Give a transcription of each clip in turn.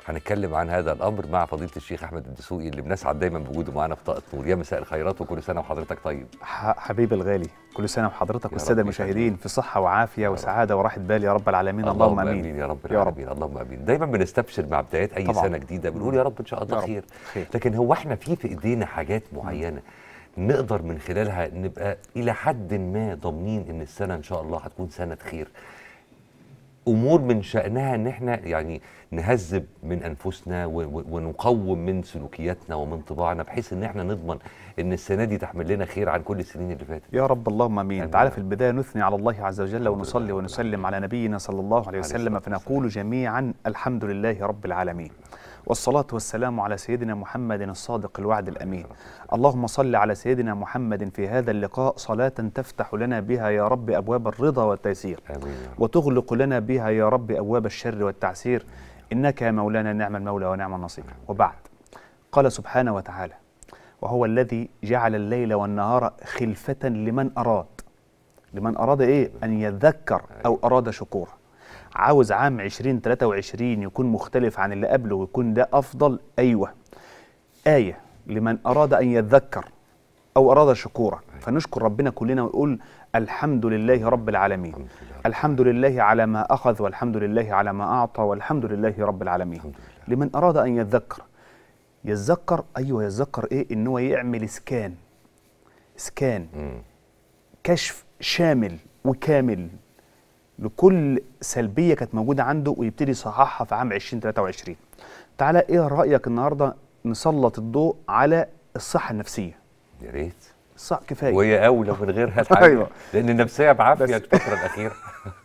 هنتكلم عن هذا الامر مع فضيله الشيخ احمد الدسوقي اللي بنسعد دايما بوجوده معانا في طاقه نور يا مساء الخيرات وكل سنه وحضرتك طيب ح- حبيبي الغالي كل سنه وحضرتك يا والساده رب المشاهدين في صحه وعافيه وسعاده وراحه بال يا رب العالمين اللهم امين يا رب يا رب. العالمين اللهم امين دايما بنستبشر مع بدايات اي طبعاً. سنه جديده بنقول يا رب ان شاء الله يا رب. خير خير. لكن هو احنا في في ايدينا حاجات معينه نقدر من خلالها نبقى الى حد ما ضامنين ان السنه ان شاء الله هتكون سنه خير امور من شانها ان احنا يعني نهذب من انفسنا و- و- ونقوم من سلوكياتنا ومن طباعنا بحيث ان احنا نضمن ان السنه دي تحمل لنا خير عن كل السنين اللي فاتت يا رب اللهم امين آمين. تعالى في البدايه نثني على الله عز وجل الحمد ونصلي لله. ونسلم على نبينا صلى الله عليه عليه وسلم الصلاة فنقول جميعا الحمد لله رب العالمين والصلاة والسلام على سيدنا محمد الصادق الوعد الأمين اللهم صل على سيدنا محمد في هذا اللقاء صلاة تفتح لنا بها يا رب أبواب الرضا والتيسير امين يا رب وتغلق لنا بها يا رب أبواب الشر والتعسير إنك يا مولانا نعم المولى ونعم النصير وبعد قال سبحانه وتعالى وهو الذي جعل الليل والنهار خلفة لمن أراد لمن أراد إيه أن يذكر أو أراد شكورا عاوز عام 2023 يكون مختلف عن اللي قبله ويكون ده أفضل أيوة آية لمن أراد أن يذكر أو أراد شكورا فنشكر ربنا كلنا ونقول الحمد لله رب العالمين الحمد لله الحمد لله على ما أخذ والحمد لله على ما أعطى والحمد لله رب العالمين الحمد لله لمن أراد أن يتذكر يتذكر أيوه يتذكر إيه إن هو يعمل سكان سكان مم. كشف شامل وكامل لكل سلبية كانت موجودة عنده ويبتدي يصححها في عام 2023 تعالى إيه رأيك النهاردة نسلط الضوء على الصحة النفسية يا ريت صح كفاية وهي اولى من غيرها الحقيقه أيوة. لان النفسيه بعافيه بس. الفتره الاخيره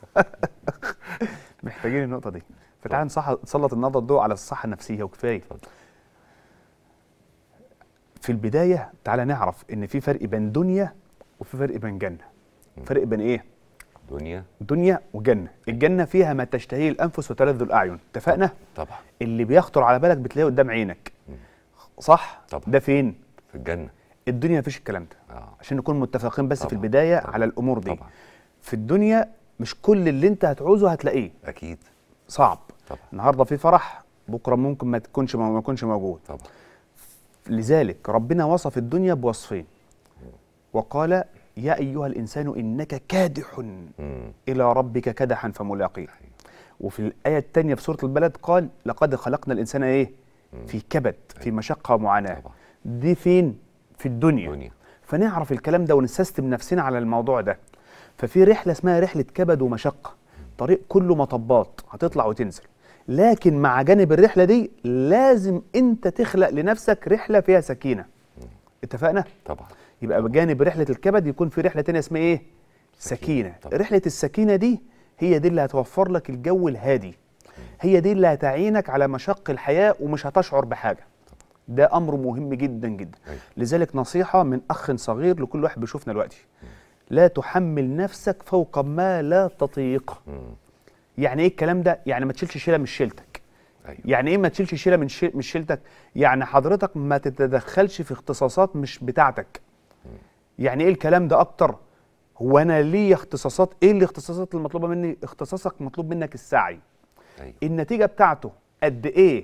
محتاجين النقطة دي فتعالى نصح نسلط النهارده الضوء على الصحة النفسية وكفاية اتفضل. في البداية تعالى نعرف إن في فرق بين دنيا وفي فرق بين جنة فرق بين إيه؟ دنيا دنيا وجنة الجنة فيها ما تشتهيه الأنفس وتلذ الأعين اتفقنا؟ طبعا اللي بيخطر على بالك بتلاقيه قدام عينك صح؟ طبعا. ده فين؟ في الجنه الدنيا مفيش الكلام ده اه عشان نكون متفقين بس في طبعا. البداية طبعا. على الأمور دي طبعا في الدنيا مش كل اللي أنت هتعوزه هتلاقيه اكيد صعب طبعا النهارده في فرح بكره ممكن ما تكونش ما يكونش موجود طبعا لذلك ربنا وصف الدنيا بوصفين وقال يا ايها الانسان انك كادح مم. الى ربك كدحا فملاقيه وفي الايه الثانيه في سوره البلد قال لقد خلقنا الانسان ايه في كبد في مشقه ومعاناه طبعا دي فين في الدنيا دنيا فنعرف الكلام ده ونسيستم نفسنا على الموضوع ده ففي رحله اسمها رحله كبد ومشقه طريق كله مطبات هتطلع وتنزل لكن مع جانب الرحله دي لازم انت تخلق لنفسك رحله فيها سكينه اتفقنا طبعا يبقى بجانب رحله الكبد يكون في رحله تانية اسمها ايه سكينه طبعا. رحله السكينه دي هي دي اللي هتوفر لك الجو الهادي هي دي اللي هتعينك على مشق الحياه ومش هتشعر بحاجه ده امر مهم جدا جدا أيوة. لذلك نصيحه من اخ صغير لكل واحد بيشوفنا دلوقتي لا تحمل نفسك فوق ما لا تطيق مم. يعني ايه الكلام ده يعني ما تشيلش شيله مش شيلتك ايوه يعني ايه ما تشيلش شيله من شي... مش شيلتك يعني حضرتك ما تتدخلش في اختصاصات مش بتاعتك يعني ايه الكلام ده اكتر هو انا ليه اختصاصات ايه الاختصاصات المطلوبه مني اختصاصك مطلوب منك السعي ايوه النتيجه بتاعته قد ايه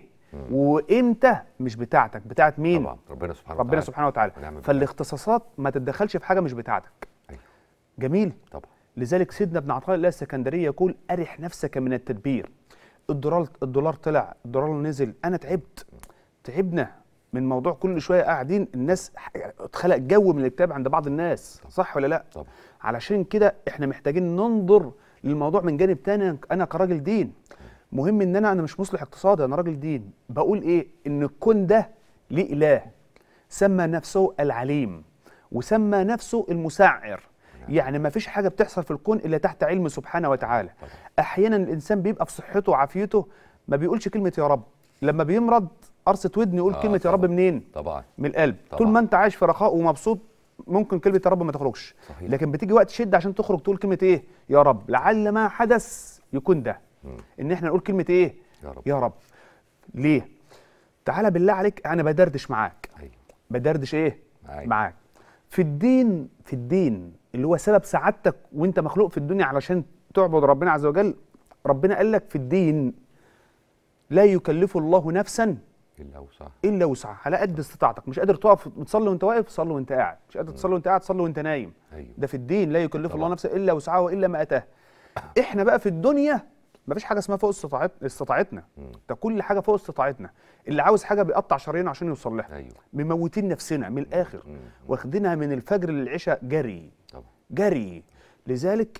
وامتى مش بتاعتك بتاعت مين طبعا ربنا سبحانه ربنا وتعالى سبحانه وتعالى ونعم بالله. فالاختصاصات ما تتدخلش في حاجه مش بتاعتك أيوة. جميل طبعا لذلك سيدنا ابن عطاء الله السكندري يقول ارح نفسك من التدبير الدولار الدولار طلع الدولار نزل انا تعبت تعبنا من موضوع كل شويه قاعدين الناس ح- اتخلق جو من الاكتئاب عند بعض الناس صح ولا لا طبعا علشان كده احنا محتاجين ننظر للموضوع من جانب تاني انا كراجل دين مهم ان انا انا مش مصلح اقتصادي انا راجل دين بقول ايه ان الكون ده ليه اله سمى نفسه العليم وسمى نفسه المسعر يعني ما فيش حاجه بتحصل في الكون الا تحت علم سبحانه وتعالى طبعا. احيانا الانسان بيبقى في صحته وعافيته ما بيقولش كلمه يا رب لما بيمرض قرصه ودن يقول آه، كلمه يا رب طبعا. منين طبعا من القلب طبعا. طول ما انت عايش في رخاء ومبسوط ممكن كلمه يا رب ما تخرجش صحيح. لكن بتيجي وقت شده عشان تخرج تقول كلمه ايه يا رب لعل ما حدث يكون ده مم. ان احنا نقول كلمه ايه يا رب يا رب ليه تعالى بالله عليك انا بدردش معاك ايوه بدردش ايه معاك. معاك في الدين في الدين اللي هو سبب سعادتك وانت مخلوق في الدنيا علشان تعبد ربنا عز وجل ربنا قال لك في الدين لا يكلف الله نفسا الا وسعها الا وسعها على قد استطاعتك مش قادر تقف تصلي وانت واقف صلي وانت قاعد مش قادر تصلي وانت قاعد صلي وانت نايم ايوه ده في الدين لا يكلف طبعا. الله نفسا الا وسعها والا ما اتاها احنا بقى في الدنيا مفيش حاجه اسمها فوق استطاعت استطاعتنا مم. ده كل حاجه فوق استطاعتنا اللي عاوز حاجه بيقطع شرايينه عشان يوصل لها ايوه مموتين نفسنا من الاخر مم. واخدينها من الفجر للعشاء جري طبعا جري لذلك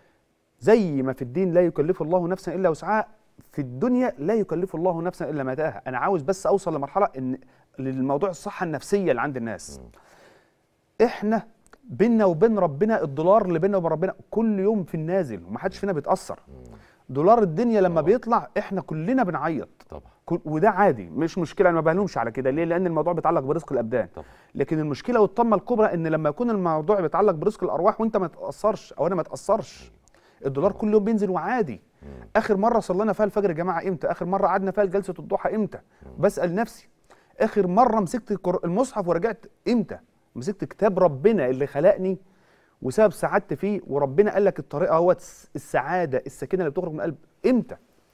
زي ما في الدين لا يكلف الله نفسا الا وسعها في الدنيا لا يكلف الله نفسا الا ما اتاها انا عاوز بس اوصل لمرحله ان للموضوع الصحه النفسيه اللي عند الناس احنا بينا وبين ربنا الدولار اللي بينا وبين ربنا كل يوم في النازل ومحدش فينا بيتاثر دولار الدنيا لما طبعا. بيطلع احنا كلنا بنعيط طبعا كل- وده عادي مش مشكله انا ما بهلومش على كده ليه لان الموضوع بيتعلق برزق الابدان طبعا لكن المشكله والطمه الكبرى ان لما يكون الموضوع بيتعلق برزق الارواح وانت ما تاثرش او انا ما اتاثرش الدولار كل يوم بينزل وعادي اخر مره صلينا فيها الفجر يا جماعه امتى اخر مره قعدنا فيها جلسه الضحى امتى بسال نفسي اخر مره مسكت القر- المصحف ورجعت امتى مسكت كتاب ربنا اللي خلقني وسبب سعادتي فيه وربنا قال لك الطريقه هو السعاده السكينه اللي بتخرج من القلب امتى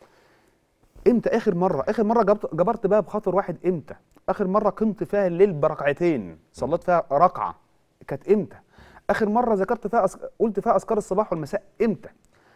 امتى اخر مره اخر مره جبرت جبرت بقى بخاطر واحد امتى اخر مره قمت فيها الليل بركعتين صليت فيها ركعه كانت امتى اخر مره ذكرت فيها أسك... قلت فيها اذكار الصباح والمساء امتى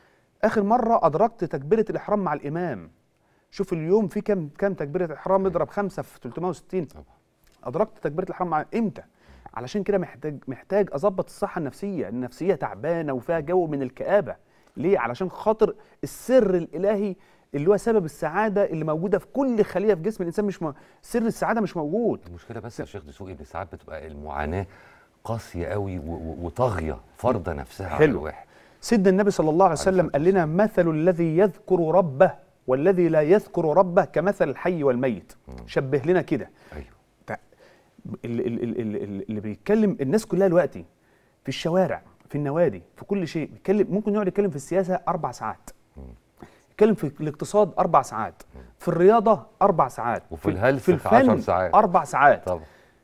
اخر مره ادركت تكبيره الاحرام مع الامام شوف اليوم في كام كام تكبيره احرام اضرب خمسة في 360 طبعا ادركت تكبيره الاحرام مع امتى علشان كده محتاج محتاج اظبط الصحه النفسيه النفسيه تعبانه وفيها جو من الكآبه ليه علشان خاطر السر الالهي اللي هو سبب السعاده اللي موجوده في كل خليه في جسم الانسان مش م... سر السعاده مش موجود المشكله بس يا شيخ دسوقي ان ساعات بتبقى المعاناه قاسيه قوي و- و- وطاغيه فرض نفسها على حلو. الواحد سيدنا النبي صلى الله عليه وسلم الصلاة قال لنا مثل الذي يذكر ربه والذي لا يذكر ربه كمثل الحي والميت شبه لنا كده ايوه تع- اللي, اللي, اللي, اللي بيتكلم الناس كلها دلوقتي في الشوارع في النوادي في كل شيء بيتكلم ممكن يقعد يتكلم في السياسه اربع ساعات يتكلم في الاقتصاد اربع ساعات في الرياضه اربع ساعات وفي في- الهلس في في عشر الفن ساعات. اربع ساعات طبعا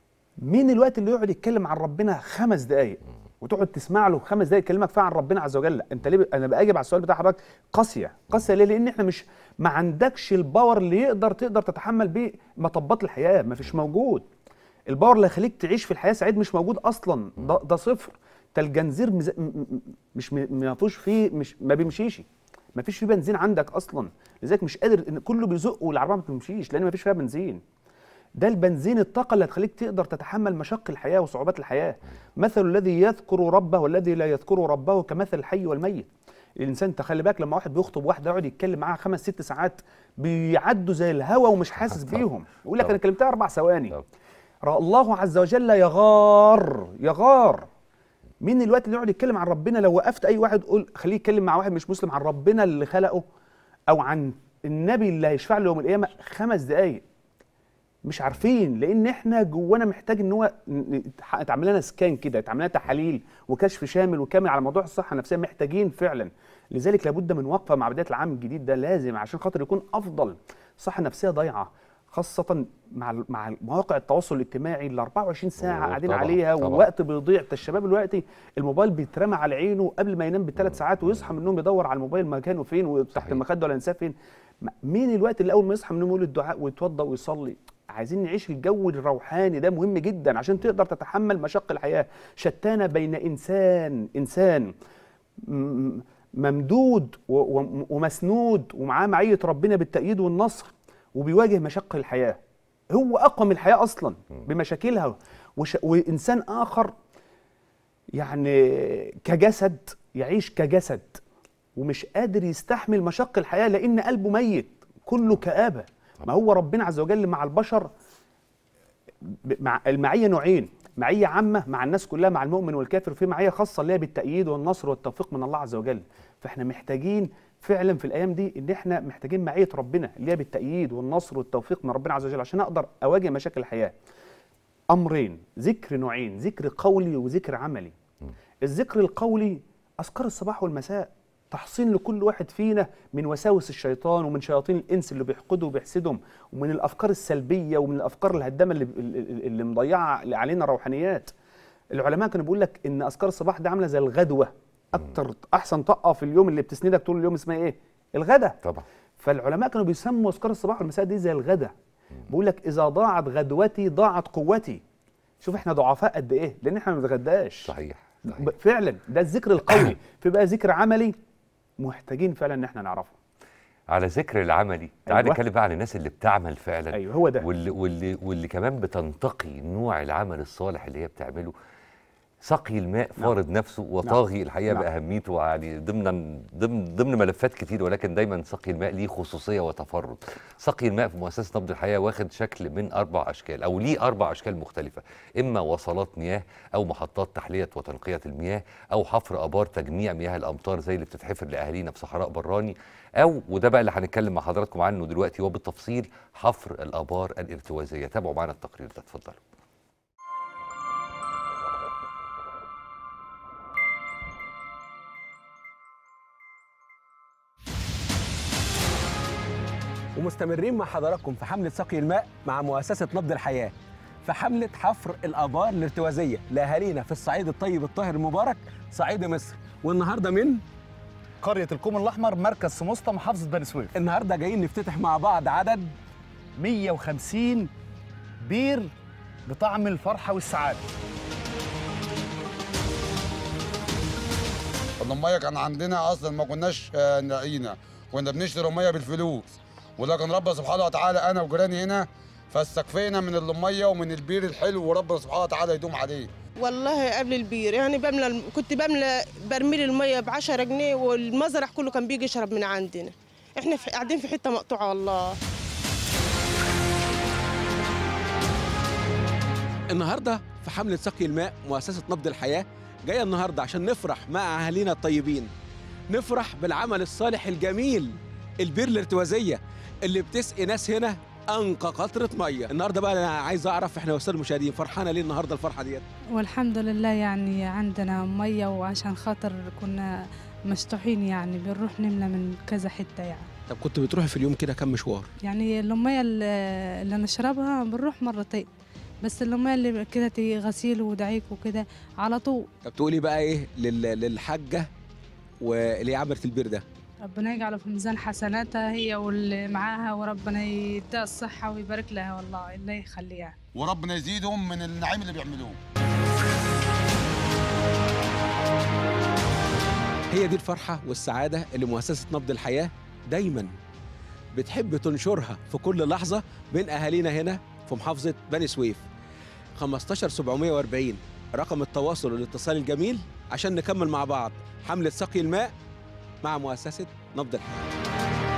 مين الوقت اللي يقعد يتكلم عن ربنا خمس دقائق وتقعد تسمع له خمس دقائق يكلمك فيها عن ربنا عز وجل انت ليه ب... انا باجب على السؤال بتاع حضرتك قاسيه قاسيه ليه لان احنا مش ما عندكش الباور اللي يقدر تقدر تتحمل بيه مطبات الحياه ما فيش موجود الباور اللي يخليك تعيش في الحياه سعيد مش موجود اصلا ده, ده صفر ده الجنزير مز... م... م... مش م... ما فيهوش فيه مش ما بيمشيش ما فيش فيه بنزين عندك اصلا لذلك مش قادر ان كله بيزق والعربيه ما بتمشيش لان ما فيش فيها بنزين ده البنزين الطاقة اللي هتخليك تقدر تتحمل مشق الحياة وصعوبات الحياة مثل الذي يذكر ربه والذي لا يذكر ربه كمثل الحي والميت الإنسان تخلي بالك لما واحد بيخطب واحدة يقعد يتكلم معاها خمس ست ساعات بيعدوا زي الهوا ومش حاسس طبعا. بيهم يقول لك طبعا. أنا كلمتها أربع ثواني طبعا. رأى الله عز وجل يغار يغار مين الوقت اللي يقعد يتكلم عن ربنا لو وقفت أي واحد قول خليه يتكلم مع واحد مش مسلم عن ربنا اللي خلقه أو عن النبي اللي هيشفع له يوم القيامة خمس دقايق مش عارفين لان احنا جوانا محتاج ان هو ن- يتح- يتعمل لنا سكان كده يتعمل لنا تحاليل وكشف شامل وكامل على موضوع الصحه النفسيه محتاجين فعلا لذلك لابد من وقفه مع بدايه العام الجديد ده لازم عشان خاطر يكون افضل الصحه النفسيه ضايعه خاصة مع ال- مع مواقع التواصل الاجتماعي اللي 24 ساعة أوه، قاعدين طبعاً، عليها طبعاً. ووقت بيضيع ده الشباب دلوقتي الموبايل بيترمى على عينه قبل ما ينام بثلاث ساعات ويصحى من النوم يدور على الموبايل مكانه فين وتحت صحيح. المخدة ولا ينساه فين م- مين الوقت اللي اول ما يصحى من النوم يقول الدعاء ويتوضا ويصلي عايزين نعيش الجو الروحاني ده مهم جدا عشان تقدر تتحمل مشق الحياه شتانه بين انسان انسان م- ممدود و- و- ومسنود ومعاه معيه ربنا بالتأييد والنصر وبيواجه مشق الحياه هو اقوى من الحياه اصلا بمشاكلها وش وانسان اخر يعني كجسد يعيش كجسد ومش قادر يستحمل مشق الحياه لان قلبه ميت كله كآبه ما هو ربنا عز وجل مع البشر ب- مع المعيه نوعين معيه عامه مع الناس كلها مع المؤمن والكافر في معيه خاصه اللي هي بالتأييد والنصر والتوفيق من الله عز وجل فاحنا محتاجين فعلا في الايام دي ان احنا محتاجين معيه ربنا اللي هي بالتأييد والنصر والتوفيق من ربنا عز وجل عشان اقدر اواجه مشاكل الحياه امرين ذكر نوعين ذكر قولي وذكر عملي الذكر القولي اذكار الصباح والمساء تحصين لكل واحد فينا من وساوس الشيطان ومن شياطين الانس اللي بيحقدوا وبيحسدهم ومن الافكار السلبيه ومن الافكار الهدامه اللي, اللي اللي مضيعه علينا الروحانيات العلماء كانوا بيقول لك ان اذكار الصباح دي عامله زي الغدوه اكتر احسن طاقه في اليوم اللي بتسندك طول اليوم اسمها ايه الغدا طبعا فالعلماء كانوا بيسموا اذكار الصباح والمساء دي زي الغدا بيقول لك اذا ضاعت غدوتي ضاعت قوتي شوف احنا ضعفاء قد ايه لان احنا ما بنتغداش صحيح صحيح ب- فعلا ده الذكر القولي في بقى ذكر عملي محتاجين فعلا ان احنا نعرفه على ذكر العملي تعال أيوة. نتكلم بقى عن الناس اللي بتعمل فعلا ايوه هو ده واللي واللي واللي كمان بتنتقي نوع العمل الصالح اللي هي بتعمله سقي الماء نعم. فارض نفسه وطاغي الحقيقه نعم. باهميته يعني ضمن ضمن ضمن ملفات كتير ولكن دايما سقي الماء ليه خصوصيه وتفرد سقي الماء في مؤسسه نبض الحياه واخد شكل من اربع اشكال او ليه اربع اشكال مختلفه اما وصلات مياه او محطات تحليه وتنقيه المياه او حفر ابار تجميع مياه الامطار زي اللي بتتحفر لاهالينا في صحراء براني او وده بقى اللي هنتكلم مع حضراتكم عنه دلوقتي وبالتفصيل حفر الابار الارتوازيه تابعوا معانا التقرير ده اتفضلوا ومستمرين مع حضراتكم في حملة سقي الماء مع مؤسسة نبض الحياة في حملة حفر الآبار الارتوازية لأهالينا في الصعيد الطيب الطاهر المبارك صعيد مصر والنهاردة من قرية الكوم الأحمر مركز سموسطة محافظة بني سويف النهاردة جايين نفتتح مع بعض عدد 150 بير بطعم الفرحة والسعادة الميه كان عندنا اصلا ما كناش آه، نلاقينا كنا بنشتري ميه بالفلوس ولكن ربنا سبحانه وتعالى انا وجيراني هنا فاستكفينا من الميه ومن البير الحلو وربنا سبحانه وتعالى يدوم عليه والله قبل البير يعني بملى كنت بملى برميل الميه ب 10 جنيه والمزرع كله كان بيجي يشرب من عندنا احنا في قاعدين في حته مقطوعه والله النهاردة في حملة سقي الماء مؤسسة نبض الحياة جاية النهاردة عشان نفرح مع أهالينا الطيبين نفرح بالعمل الصالح الجميل البير الارتوازية اللي بتسقي ناس هنا أنقى قطرة مية النهاردة بقى أنا عايز أعرف إحنا وسائل المشاهدين فرحانة ليه النهاردة الفرحة ديت والحمد لله يعني عندنا مية وعشان خاطر كنا مستوحين يعني بنروح نملى من كذا حتة يعني طب كنت بتروحي في اليوم كده كم مشوار يعني المية اللي اللي نشربها بنروح مرتين بس المية اللي كده تي- غسيل ودعيك وكده على طول طب تقولي بقى إيه لل... للحاجة واللي عملت البير ده ربنا يجعله في ميزان حسناتها هي واللي معاها وربنا يديها الصحة ويبارك لها والله الله يخليها وربنا يزيدهم من النعيم اللي بيعملوه هي دي الفرحة والسعادة اللي مؤسسة نبض الحياة دايما بتحب تنشرها في كل لحظة بين أهالينا هنا في محافظة بني سويف 15740 رقم التواصل والاتصال الجميل عشان نكمل مع بعض حملة سقي الماء مع مؤسسة نبض الحياة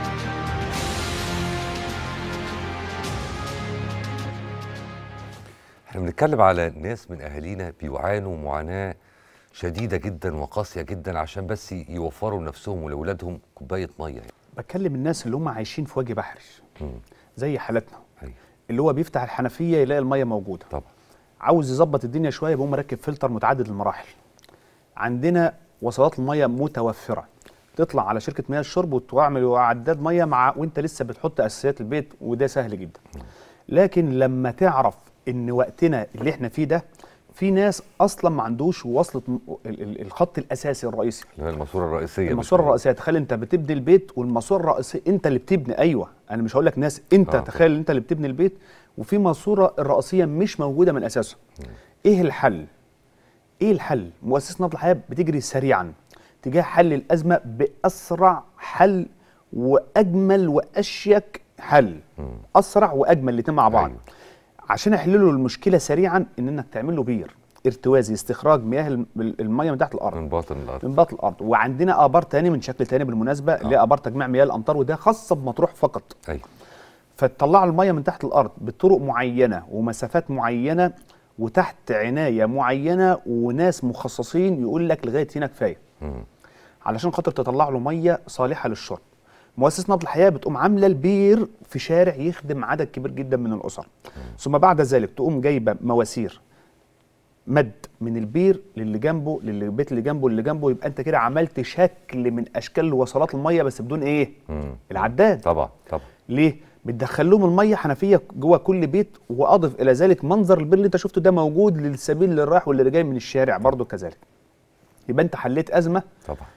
احنا بنتكلم على ناس من اهالينا بيعانوا معاناه شديده جدا وقاسيه جدا عشان بس يوفروا لنفسهم ولاولادهم كوبايه ميه يعني. بكلم الناس اللي هم عايشين في وجه بحري مم. زي حالتنا ايوه اللي هو بيفتح الحنفيه يلاقي الميه موجوده طبعا عاوز يظبط الدنيا شويه بيقوم مركب فلتر متعدد المراحل عندنا وصلات الميه متوفره تطلع على شركه مياه الشرب وتعمل عداد ميه مع وانت لسه بتحط اساسيات البيت وده سهل جدا لكن لما تعرف ان وقتنا اللي احنا فيه ده في ناس اصلا ما عندوش وصله م- ال- ال- الخط الاساسي الرئيسي اللي هي الماسوره الرئيسيه الماسوره مش- الرئيسيه تخيل انت بتبني البيت والماسوره الرئيسيه انت اللي بتبني ايوه انا مش هقول لك ناس انت آه، آه تخيل انت اللي بتبني البيت وفي ماسوره الرئيسيه مش موجوده من اساسه ايه الحل ايه الحل مؤسسه نبض الحياه بتجري سريعا تجاه حل الازمه باسرع حل واجمل واشيك حل اسرع واجمل الاثنين مع بعض أيوة. عشان يحللوا المشكله سريعا ان انك تعمل له بير ارتوازي استخراج مياه الم- الميه من تحت الارض من باطن الارض من باطن الارض وعندنا ابار تاني من شكل تاني بالمناسبه اللي هي ابار تجميع مياه الامطار وده خاصه بمطروح فقط ايوه فتطلع الميه من تحت الارض بطرق معينه ومسافات معينه وتحت عنايه معينه وناس مخصصين يقول لك لغايه هنا كفايه مم. علشان خاطر تطلع له ميه صالحه للشرب مؤسسه نبض الحياه بتقوم عامله البير في شارع يخدم عدد كبير جدا من الاسر ثم بعد ذلك تقوم جايبه مواسير مد من البير للي جنبه للبيت اللي جنبه اللي جنبه يبقى انت كده عملت شكل من اشكال وصلات الميه بس بدون ايه مم. العداد طبعا طبعا ليه بتدخل لهم الميه حنفيه جوه كل بيت واضف الى ذلك منظر البير اللي انت شفته ده موجود للسبيل اللي رايح واللي جاي من الشارع برضه كذلك يبقى انت حليت ازمه طبعا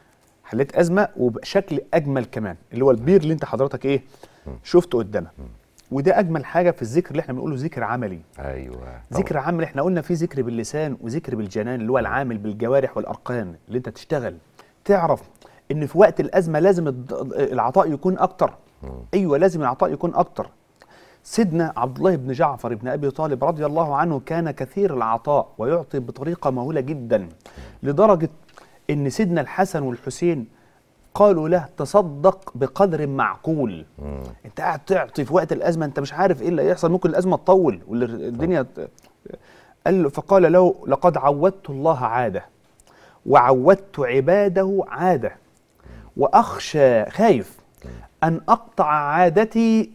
حليت ازمه وبشكل اجمل كمان اللي هو البير اللي انت حضرتك ايه شفته قدامك وده اجمل حاجه في الذكر اللي احنا بنقوله ذكر عملي ايوه ذكر عمل احنا قلنا في ذكر باللسان وذكر بالجنان اللي هو العامل بالجوارح والاركان اللي انت تشتغل تعرف ان في وقت الازمه لازم الض- العطاء يكون اكتر ايوه لازم العطاء يكون اكتر سيدنا عبد الله بن جعفر بن ابي طالب رضي الله عنه كان كثير العطاء ويعطي بطريقه مهوله جدا لدرجه ان سيدنا الحسن والحسين قالوا له تصدق بقدر معقول مم. انت قاعد تعطي في وقت الازمه انت مش عارف ايه اللي هيحصل ممكن الازمه تطول والدنيا ت... قال له فقال له لقد عودت الله عاده وعودت عباده عاده واخشى خايف ان اقطع عادتي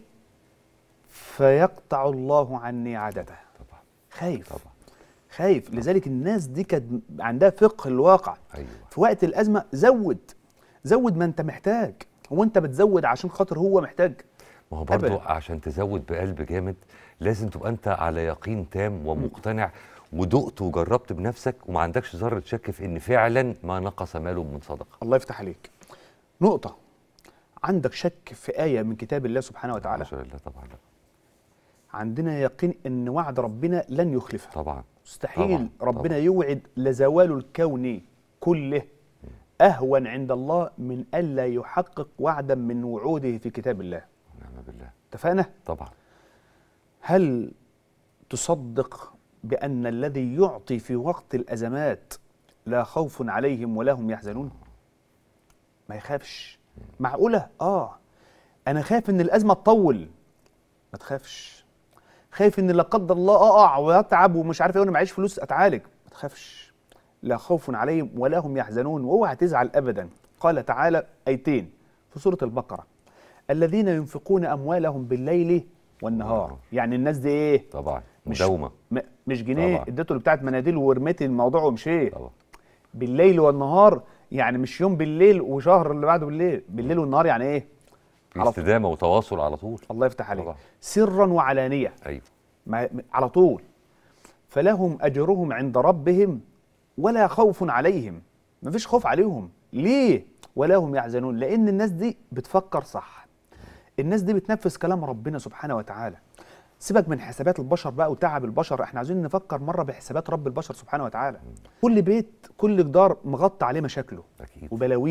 فيقطع الله عني عادته طبعا خايف طبعا خايف لذلك الناس دي كانت عندها فقه الواقع ايوه في وقت الازمه زود زود ما انت محتاج هو انت بتزود عشان خاطر هو محتاج ما هو برضو أبداً. عشان تزود بقلب جامد لازم تبقى انت على يقين تام ومقتنع ودقت وجربت بنفسك وما عندكش ذره شك في ان فعلا ما نقص ماله من صدقه الله يفتح عليك نقطة عندك شك في آية من كتاب الله سبحانه وتعالى ما شاء الله طبعا لا. عندنا يقين أن وعد ربنا لن يخلفه طبعا مستحيل طبعاً، ربنا طبعاً. يوعد لزوال الكون كله أهون عند الله من ألا يحقق وعدا من وعوده في كتاب الله نعم بالله اتفقنا؟ طبعا هل تصدق بأن الذي يعطي في وقت الأزمات لا خوف عليهم ولا هم يحزنون ما يخافش معقولة آه أنا خايف إن الأزمة تطول ما تخافش خايف إن لا قدر الله أقع وأتعب ومش عارف إيه وأنا معيش فلوس أتعالج ما تخافش لا خوف عليهم ولا هم يحزنون واوعى تزعل أبدا قال تعالى أيتين في سورة البقرة الذين ينفقون أموالهم بالليل والنهار آه. يعني الناس دي إيه طبعا مش- مداومه م- مش جنيه طبعا. اديته اللي بتاعت مناديل ورميت الموضوع ومشيت طبعا بالليل والنهار يعني مش يوم بالليل وشهر اللي بعده بالليل بالليل والنهار يعني ايه في على طول. استدامه وتواصل على طول الله يفتح عليك طبعا. سرا وعلانيه ايوه ما م- على طول فلهم اجرهم عند ربهم ولا خوف عليهم مفيش خوف عليهم ليه ولا هم يحزنون لان الناس دي بتفكر صح الناس دي بتنفذ كلام ربنا سبحانه وتعالى سيبك من حسابات البشر بقى وتعب البشر احنا عايزين نفكر مره بحسابات رب البشر سبحانه وتعالى كل بيت كل جدار مغطى عليه مشاكله اكيد وبلاويه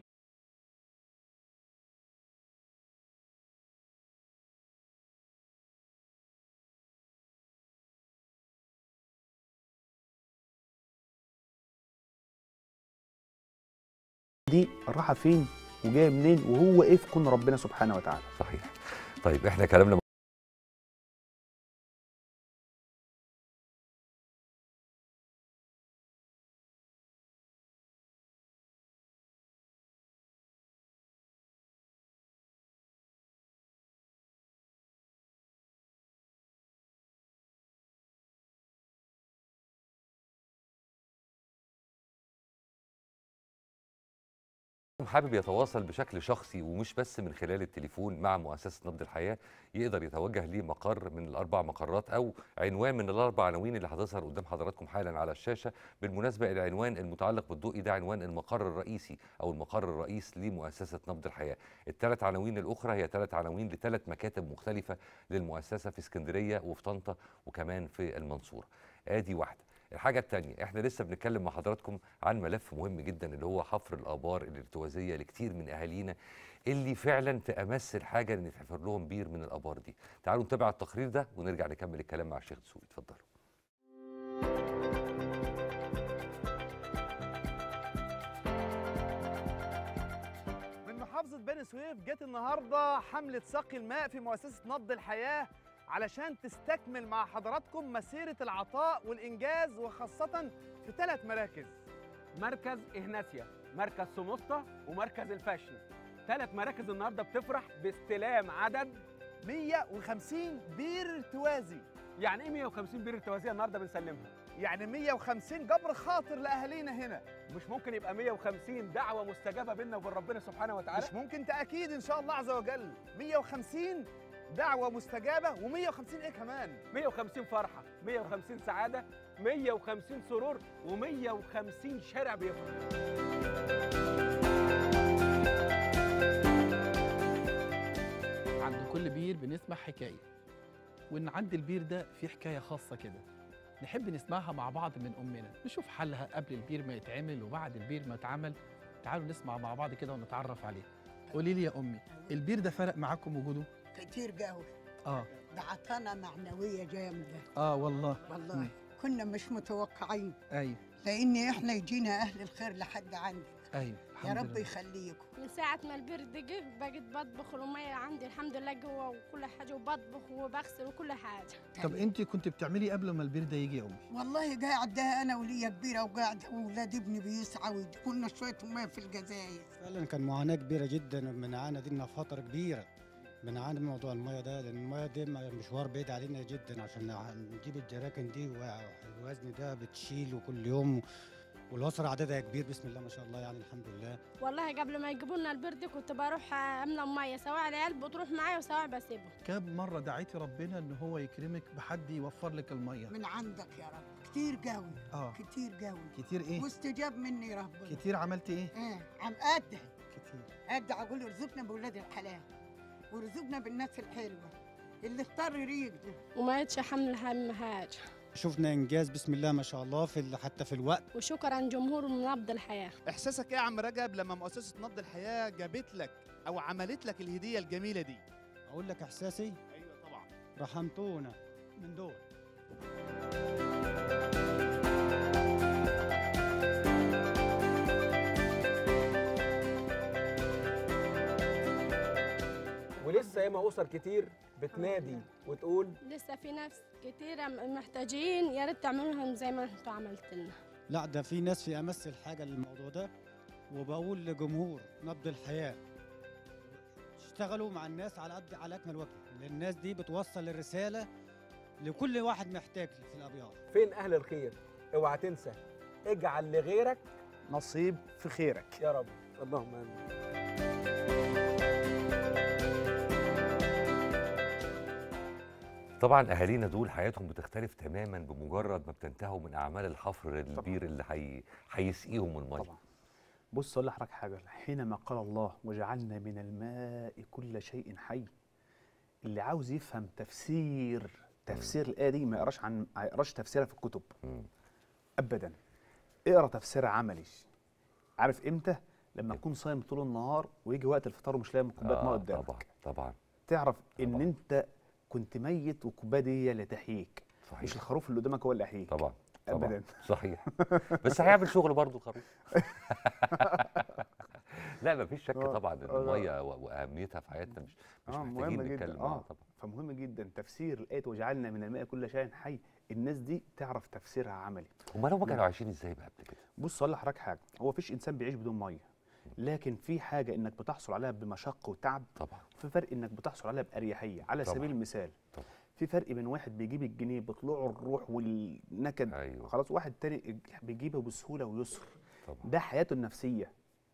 دي رايحه فين وجايه منين وهو ايه في كون ربنا سبحانه وتعالى صحيح طيب احنا كلامنا حابب يتواصل بشكل شخصي ومش بس من خلال التليفون مع مؤسسة نبض الحياة يقدر يتوجه لمقر من الأربع مقرات أو عنوان من الأربع عناوين اللي هتظهر قدام حضراتكم حالا على الشاشة بالمناسبة العنوان المتعلق بالضوئي ده عنوان المقر الرئيسي أو المقر الرئيس لمؤسسة نبض الحياة الثلاث عناوين الأخرى هي ثلاث عناوين لثلاث مكاتب مختلفة للمؤسسة في اسكندرية وفي طنطا وكمان في المنصورة آدي واحدة الحاجة التانية احنا لسه بنتكلم مع حضراتكم عن ملف مهم جدا اللي هو حفر الآبار الارتوازية لكتير من أهالينا اللي فعلا تأمس الحاجة ان يتحفر لهم بير من الآبار دي تعالوا نتابع التقرير ده ونرجع نكمل الكلام مع الشيخ دسوقي اتفضلوا من محافظة بني سويف جت النهاردة حملة سقي الماء في مؤسسة نبض الحياة علشان تستكمل مع حضراتكم مسيرة العطاء والإنجاز وخاصة في ثلاث مراكز مركز إهناسيا مركز سموسطة ومركز الفاشن ثلاث مراكز النهارده بتفرح باستلام عدد 150 بير ارتوازي يعني ايه 150 بير ارتوازيه النهارده بنسلمها يعني 150 جبر خاطر لأهالينا هنا مش ممكن يبقى 150 دعوه مستجابه بيننا وبين ربنا سبحانه وتعالى مش ممكن تأكيد إن شاء الله عز وجل 150 دعوة مستجابة و150 إيه كمان 150 فرحه 150 سعاده 150 سرور و150 شارع بيفرح عند كل بير بنسمع حكايه وان عند البير ده في حكايه خاصه كده نحب نسمعها مع بعض من امنا نشوف حلها قبل البير ما يتعمل وبعد البير ما اتعمل تعالوا نسمع مع بعض كده ونتعرف عليه قولي لي يا امي البير ده فرق معاكم وجوده كتير قوي اه ده عطانا معنوية جامدة اه والله والله مم. كنا مش متوقعين ايوه لأن إحنا يجينا أهل الخير لحد عندنا ايوه يا الحمد رب لله. يخليكم من ساعة ما البرد جه بقيت بطبخ المية عندي الحمد لله جوه وكل حاجة وبطبخ وبغسل وكل حاجة طب انت كنت بتعملي قبل ما البير ده يجي يا امي والله قاعدة أنا وليا كبيرة وقاعدة وولاد ابني بيسعى ويجيبوا لنا شوية مية في الجزائر فعلا كان معاناة كبيرة جدا بنعاني دينا فترة كبيرة بنعاني من موضوع المية ده لأن المية دي مشوار بعيد علينا جدا عشان نجيب الجراكن دي والوزن ده بتشيله كل يوم والأسرة عددها كبير بسم الله ما شاء الله يعني الحمد لله والله قبل ما يجيبوا لنا البرد كنت بروح املى مية سواء العيال بتروح معايا وسواء بسيبهم كم مره دعيتي ربنا ان هو يكرمك بحد يوفر لك الميه من عندك يا رب كتير قوي اه كتير قوي كتير ايه واستجاب مني ربنا كتير عملتي ايه ايه عم أدعي كتير أدعي أقول ارزقنا بولاد الحلال وارزقنا بالناس الحلوة اللي اختار يريقنا وما يتش حمل هم حاجة شفنا إنجاز بسم الله ما شاء الله في ال- حتى في الوقت وشكرا جمهور من نبض الحياة احساسك ايه يا عم رجب لما مؤسسه نبض الحياه جابت لك او عملت لك الهديه الجميله دي أقول لك إحساسي ايوه طبعا رحمتونا من دول ولسه ياما اسر كتير بتنادي وتقول لسه في ناس كتيرة محتاجين يا ريت تعملوا لهم زي ما انتوا عملت لنا لا ده في ناس في أمس الحاجة للموضوع ده وبقول لجمهور نبض الحياة اشتغلوا مع الناس على قد على أكمل وجه لأن الناس دي بتوصل الرسالة لكل واحد محتاج في الأبيار فين اهل الخير اوعى تنسى اجعل لغيرك نصيب في خيرك يا رب اللهم امين طبعا اهالينا دول حياتهم بتختلف تماما بمجرد ما بتنتهوا من اعمال الحفر البير اللي حي... هيسقيهم الميه طبعا بص اقول لحضرتك حاجه حينما قال الله وجعلنا من الماء كل شيء حي اللي عاوز يفهم تفسير تفسير الايه دي ما يقراش عن ما يقراش تفسيرها في الكتب مم. ابدا اقرا تفسيرها عملي عارف امتى لما تكون صايم طول النهار ويجي وقت الفطار ومش لاقي كوبايه ميه آه قدامك طبعا طبعا تعرف ان طبعاً. انت كنت ميت والكوبايه دي هي اللي تحييك صحيح مش الخروف اللي قدامك هو اللي يحييك طبعا طبعا ابدا صحيح بس هيعمل شغل برضه الخروف لا مفيش شك آه، طبعا ان آه، الميه و- واهميتها في حياتنا مش مش اه محتاجين مهم نتكلم جدا اه اه طبعا فمهم جدا تفسير الايه وجعلنا من الماء كل شيء حي الناس دي تعرف تفسيرها عملي امال هم كانوا عايشين ازاي بقى قبل كده؟ بص اقول لحضرتك حاجه هو مفيش انسان بيعيش بدون ميه لكن في حاجه انك بتحصل عليها بمشقه وتعب طبعا وفي فرق انك بتحصل عليها باريحيه على طبعاً. سبيل المثال طبعا في فرق بين واحد بيجيب الجنيه بطلوع الروح والنكد أيوة. خلاص واحد تاني بيجيبه بسهوله ويسر طبعا ده حياته النفسيه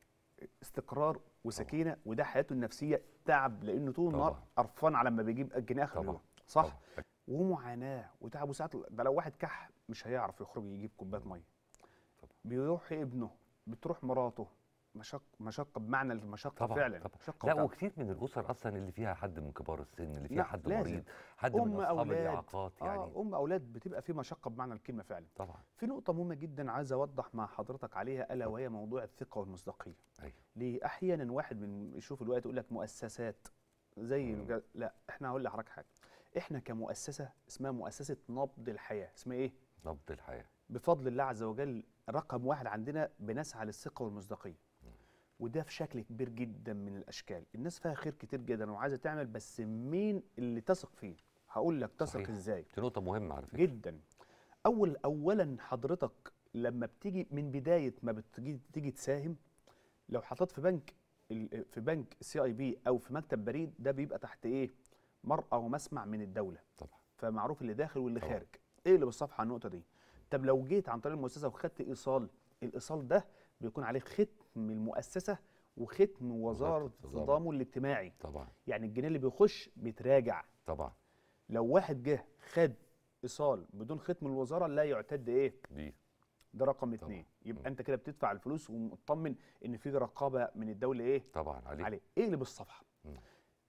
استقرار وسكينه وده حياته النفسيه تعب لانه طول النهار طبعاً. قرفان على ما بيجيب الجنيه اخر طبعاً. اليوم صح طبعاً. ومعاناه وتعب وساعات ده لو واحد كح مش هيعرف يخرج يجيب كوبايه ميه طبعاً. بيروح ابنه بتروح مراته مشق مشقه بمعنى المشقه طبعا فعلا طبعا مشقه لا وتعب. وكتير من الاسر اصلا اللي فيها حد من كبار السن اللي فيها لا، حد لازم. مريض حد ام من اصحاب اولاد الاعاقات يعني اه ام اولاد بتبقى في مشقه بمعنى الكلمه فعلا طبعا في نقطة مهمة جدا عايز أوضح مع حضرتك عليها ألا وهي موضوع الثقة والمصداقية. أيوة. ليه؟ أحيانا واحد من يشوف الوقت يقول لك مؤسسات زي مم. الج- لا إحنا هقول لحضرتك حاجة. إحنا كمؤسسة اسمها مؤسسة نبض الحياة، اسمها إيه؟ نبض الحياه بفضل الله عز وجل رقم واحد عندنا بنسعى للثقة والمصداقية. وده في شكل كبير جدا من الأشكال، الناس فيها خير كتير جدا وعايزة تعمل بس مين اللي تثق فيه؟ هقول لك تثق صحيح. إزاي؟ دي نقطه مهمه على فكره جدا اول اولا حضرتك لما بتيجي من بدايه ما بتيجي تيجي تساهم لو حطيت في بنك ال- في بنك سي اي بي او في مكتب بريد ده بيبقى تحت ايه مرأى ومسمع من الدوله طبعا فمعروف اللي داخل واللي طبعا. خارج ايه اللي بالصفحه على النقطه دي طب لو جيت عن طريق المؤسسه وخدت ايصال الايصال ده بيكون عليه ختم المؤسسه وختم وزاره التضامن. التضامن الاجتماعي طبعا يعني الجنيه اللي بيخش بيتراجع طبعا لو واحد جه خد ايصال بدون ختم الوزاره لا يعتد ايه دي ده رقم طبعاً. اتنين يبقى مم. انت كده بتدفع الفلوس ومطمن ان في رقابه من الدوله ايه طبعا عليه عليه ايه اللي بالصفحه مم.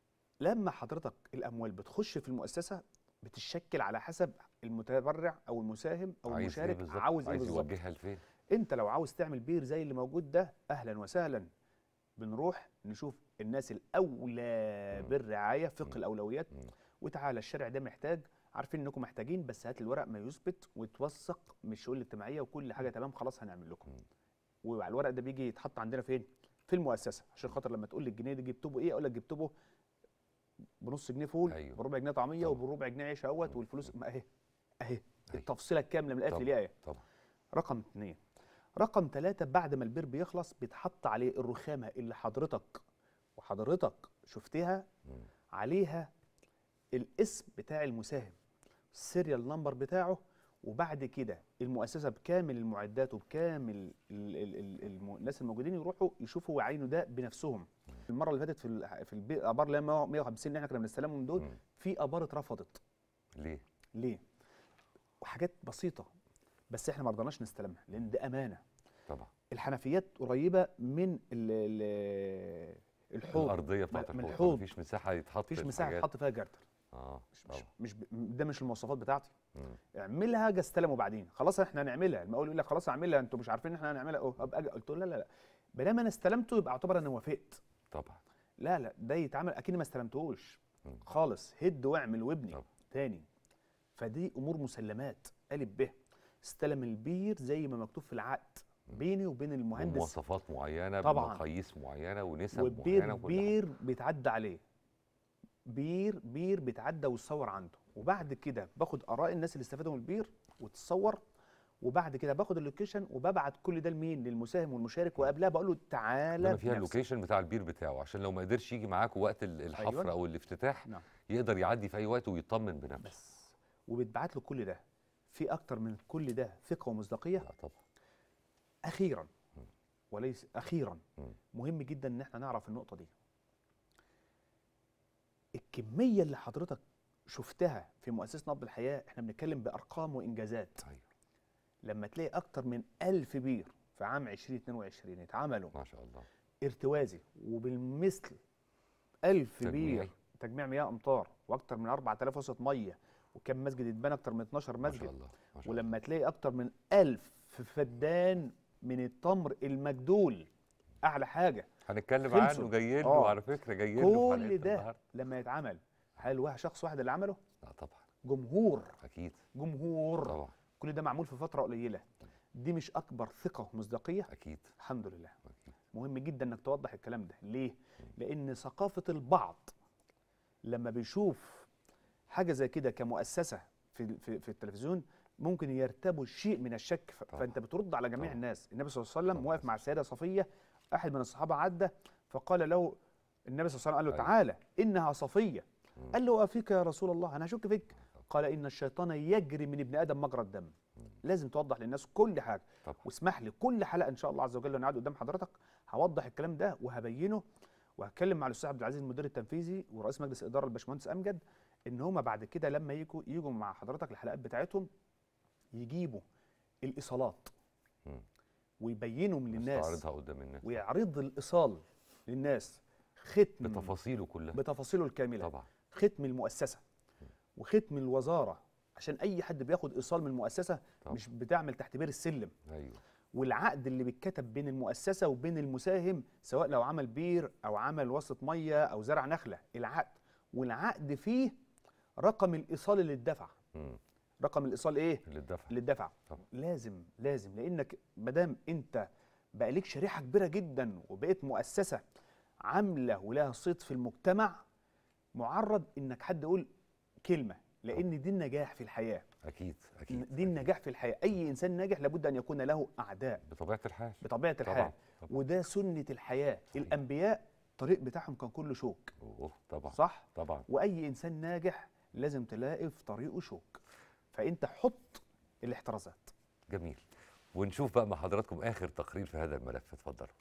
لما حضرتك الاموال بتخش في المؤسسه بتشكل على حسب المتبرع او المساهم او عايز إيه المشارك بالظبط؟ عاوز ايه عايز بالظبط يوجهها لفين انت لو عاوز تعمل بير زي اللي موجود ده اهلا وسهلا بنروح نشوف الناس الاولى بالرعايه فقه الاولويات وتعالى الشارع ده محتاج عارفين انكم محتاجين بس هات الورق ما يثبت وتوثق من الشؤون الاجتماعيه وكل حاجه تمام خلاص هنعمل لكم وعلى الورق ده بيجي يتحط عندنا فين في المؤسسه عشان خاطر لما تقول لي الجنيه ده جبته به ايه اقول لك جبته به بنص جنيه فول أيوه. بربع جنيه طعميه وبربع جنيه عيش اهوت والفلوس ما اهي اهي أيوه. التفصيله الكامله من الالف طبعاً، للياء طبعا رقم اثنين رقم ثلاثة بعد ما البير بيخلص بيتحط عليه الرخامة اللي حضرتك وحضرتك شفتها عليها الاسم بتاع المساهم السيريال نمبر بتاعه وبعد كده المؤسسة بكامل المعدات وبكامل ال ال ال الم- الناس الموجودين يروحوا يشوفوا ويعينوا ده بنفسهم المرة اللي فاتت في ال- في البي- الآبار اللي هي 150 اللي احنا كنا بنستلمهم دول في آبار اترفضت ليه ليه؟ وحاجات بسيطة بس احنا ما رضناش نستلمها لأن ده أمانة طبعا الحنفيات قريبه من ال- ال- الحوض الارضيه بتاعت من الحوض الحوض مفيش مساحه يتحط مفيش في مساحه حاجات. تحط فيها جردل اه مش طبعا مش ب- ده مش المواصفات بتاعتي مم. اعملها اجي استلمه بعدين خلاص احنا هنعملها المقاول يقول لك خلاص اعملها انتوا مش عارفين ان احنا هنعملها أوه، ابقى أجي. قلت له لا لا لا بينما انا استلمته يبقى اعتبر انا وافقت طبعا لا لا ده يتعمل اكني ما استلمتهوش مم. خالص هد واعمل وابني طبعا. تاني فدي امور مسلمات الف ب استلم البير زي ما مكتوب في العقد بيني وبين المهندس ومواصفات معينه طبعاً. بمقاييس معينه ونسب والبير معينه وكل حاجة. بير بيتعدى عليه بير بير بيتعدى ويتصور عنده وبعد كده باخد اراء الناس اللي استفادوا من البير وتتصور وبعد كده باخد اللوكيشن وببعت كل ده لمين للمساهم والمشارك وقبلها بقول له تعالى بما فيها بنفسك. اللوكيشن بتاع البير بتاعه عشان لو ما قدرش يجي معاك وقت ال- الحفر أيوة. او الافتتاح نعم. يقدر يعدي في اي وقت ويطمن بنفسه بس وبتبعت له كل ده في اكتر من كل ده ثقه ومصداقيه لا طبعا اخيرا وليس اخيرا مم. مهم جدا ان احنا نعرف النقطه دي الكميه اللي حضرتك شفتها في مؤسسه نبض الحياه احنا بنتكلم بارقام وانجازات ايوه لما تلاقي اكتر من ألف بير في عام 2022 اتعملوا ما شاء الله ارتوازي وبالمثل ألف تجميعي. بير تجميع مياه امطار واكتر من 4000 وسط ميه وكم مسجد اتبنى اكتر من 12 ما مسجد شاء الله ما شاء الله ولما تلاقي اكتر من ألف فدان من التمر المجدول اعلى حاجه هنتكلم خلصوا. عنه جاي له آه. على فكره جاي له في كل حلقتنا ده النهاردة. لما يتعمل هل واحد شخص واحد اللي عمله لا طبعا جمهور اكيد جمهور طبعا كل ده معمول في فتره قليله دي مش اكبر ثقه ومصداقيه اكيد الحمد لله اكيد مهم جدا انك توضح الكلام ده ليه لان ثقافه البعض لما بيشوف حاجه زي كده كمؤسسه في في, في التلفزيون ممكن يرتبوا شيء من الشك ف- طبعا. فانت بترد على جميع طبعا. الناس النبي صلى الله عليه وسلم طبعا. واقف مع السيده صفيه احد من الصحابه عدى فقال له النبي صلى الله عليه وسلم قال له أيوة. تعالى انها صفيه قال له افيك يا رسول الله انا هشك فيك قال ان الشيطان يجري من ابن ادم مجرى الدم لازم توضح للناس كل حاجه طبعا واسمح لي كل حلقه ان شاء الله عز وجل وانا قاعد قدام حضرتك هوضح الكلام ده وهبينه وهتكلم مع الاستاذ عبد العزيز المدير التنفيذي ورئيس مجلس الاداره الباشمهندس امجد ان هم بعد كده لما يجوا يجوا مع حضرتك الحلقات بتاعتهم يجيبوا الايصالات مم. ويبينوا من للناس نستعرضها قدام الناس ويعرض الايصال للناس ختم بتفاصيله كلها بتفاصيله الكامله طبعا ختم المؤسسه وختم الوزاره عشان اي حد بياخد ايصال من المؤسسه طبعا. مش بتعمل تحت بير السلم ايوه والعقد اللي بيتكتب بين المؤسسه وبين المساهم سواء لو عمل بير او عمل وسط ميه او زرع نخله العقد والعقد فيه رقم الايصال اللي اتدفع مم. رقم الايصال ايه اللي اتدفع اللي اتدفع طبعا. لازم لازم لانك ما دام انت بقى ليك شريحه كبيره جدا وبقيت مؤسسه عامله ولها صيت في المجتمع معرض انك حد يقول كلمه لان دي النجاح في الحياه اكيد اكيد دي النجاح في الحياه اي انسان ناجح لابد ان يكون له اعداء بطبيعه الحال بطبيعه طبعاً، الحال طبعاً. وده سنه الحياه صحيح. الانبياء الطريق بتاعهم كان كله شوك أوه. طبعا صح طبعا واي انسان ناجح لازم تلاقي في طريقه شوك فانت حط الاحترازات جميل ونشوف بقى مع حضراتكم اخر تقرير في هذا الملف اتفضلوا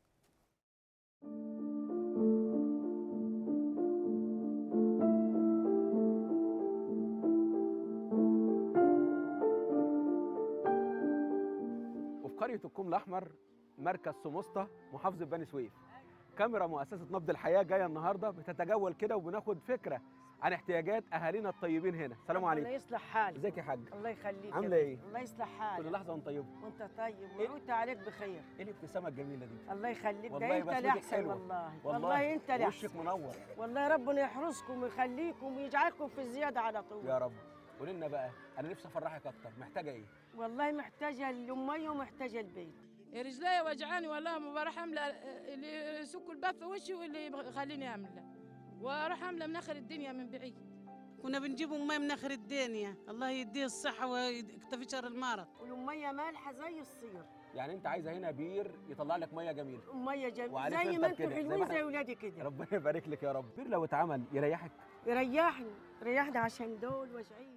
وفي قرية الكوم الأحمر مركز سموسطة محافظة بني سويف كاميرا مؤسسه نبض الحياه جايه النهارده بتتجول كده وبناخد فكره عن احتياجات اهالينا الطيبين هنا السلام الله عليكم يصلح حالك ازيك يا حاج الله يخليك عاملة يا إيه؟ بنت. الله يصلح حالك كل لحظه وانت طيبه وانت طيب وعودت عليك بخير ايه الابتسامه الجميله دي الله يخليك والله ده انت بسمتك الاحسن حلوة. والله والله والله انت الاحسن وشك منور والله ربنا يحرسكم ويخليكم ويجعلكم في الزياده على طول يا رب قولي لنا بقى انا نفسي افرحك اكتر محتاجه ايه والله محتاجه الاميه ومحتاجه البيت رجلي وجعاني والله ما بروح املى اللي يسك الباب في وشي واللي يخليني املى واروح املى من اخر الدنيا من بعيد كنا بنجيب ماء من اخر الدنيا الله يديه الصحه ويكتفي شر المرض والاميه مالحه زي الصير يعني انت عايزه هنا بير يطلع لك ميه جميله اميه جميله وعليه زي فلتر ما انتوا كده، زي ما حلوين احنا- زي ولادي كده ربنا يبارك لك يا رب بير لو اتعمل يريحك يريحني ريحني عشان دول واجعين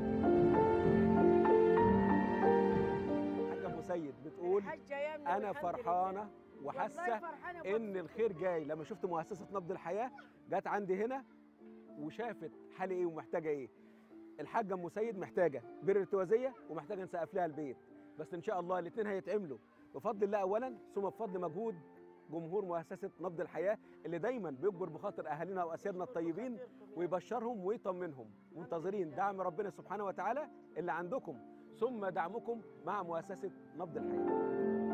حاجه ابو سيد بتقول الحاجة يا ابني انا والحمد فرحانه لله. وحاسه والله فرحانة ان الخير جاي لما شفت مؤسسه نبض الحياه جت عندي هنا وشافت حالي ايه ومحتاجه ايه الحاجه ام سيد محتاجه بر ارتوازيه ومحتاجه نسقف لها البيت بس ان شاء الله الاثنين هيتعملوا بفضل الله اولا ثم بفضل مجهود جمهور مؤسسه نبض الحياه اللي دايما بيجبر بخاطر اهالينا واسيادنا الطيبين ويبشرهم ويطمنهم منتظرين دعم ربنا سبحانه وتعالى اللي عندكم ثم دعمكم مع مؤسسه نبض الحياه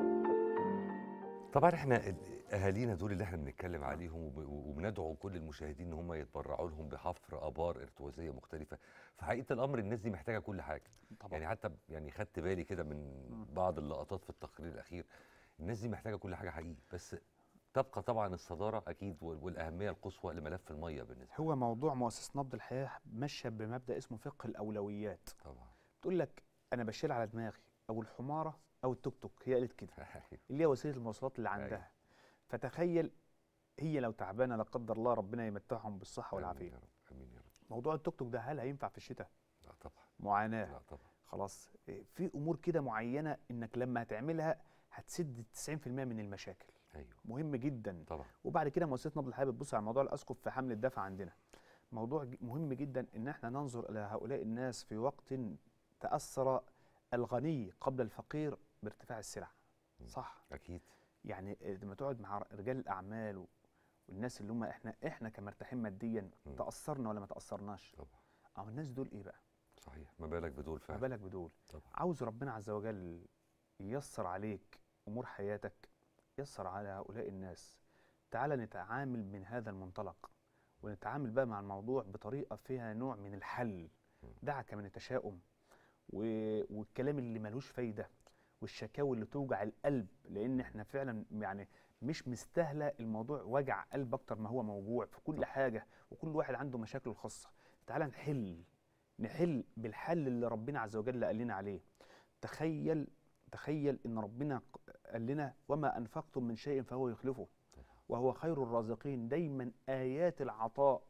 طبعا احنا ال- اهالينا دول اللي احنا بنتكلم عليهم وب- وبندعو كل المشاهدين ان هم يتبرعوا لهم بحفر ابار ارتوازيه مختلفه في حقيقه الامر الناس دي محتاجه كل حاجه طبعا. يعني حتى ب- يعني خدت بالي كده من بعض اللقطات في التقرير الاخير الناس دي محتاجه كل حاجه حقيقي بس تبقى طبعا الصداره اكيد وال- والاهميه القصوى لملف الميه بالنسبه هو موضوع مؤسسه نبض الحياه ماشيه بمبدا اسمه فقه الاولويات طبعا تقول لك انا بشيل على دماغي او الحماره او التوك توك هي قالت كده اللي هي وسيله المواصلات اللي عندها فتخيل هي لو تعبانه لا قدر الله ربنا يمتعهم بالصحه والعافيه امين يا رب امين يا رب موضوع التوك توك ده هل هينفع في الشتاء لا طبعا معاناه لا طبعا خلاص إيه، في امور كده معينه انك لما هتعملها هتسد 90% من المشاكل ايوه مهم جدا طبعا وبعد كده مؤسسه نبض الحياه بتبص على موضوع الاسقف في حمل الدفع عندنا موضوع ج- مهم جدا ان احنا ننظر الى هؤلاء الناس في وقت تاثر الغني قبل الفقير بارتفاع السلع صح اكيد يعني آه، لما تقعد مع رجال الاعمال و- والناس اللي هم احنا احنا كمرتاحين ماديا تاثرنا ولا ما تاثرناش طبعا اهو الناس دول ايه بقى صحيح ما بالك بدول ما فعلا بالك بدول طبعا عاوز ربنا عز وجل ييسر عليك امور حياتك يسر على هؤلاء الناس تعال نتعامل من هذا المنطلق ونتعامل بقى مع الموضوع بطريقه فيها نوع من الحل دعك من التشاؤم و... والكلام اللي ملوش فايده والشكاوي اللي توجع القلب لان احنا فعلا يعني مش مستاهله الموضوع وجع قلب اكتر ما هو موجوع في كل حاجه وكل واحد عنده مشاكله الخاصه تعال نحل نحل بالحل اللي ربنا عز وجل قال لنا عليه تخيل تخيل ان ربنا ق- قال لنا وما انفقتم من شيء فهو يخلفه وهو خير الرازقين دايما ايات العطاء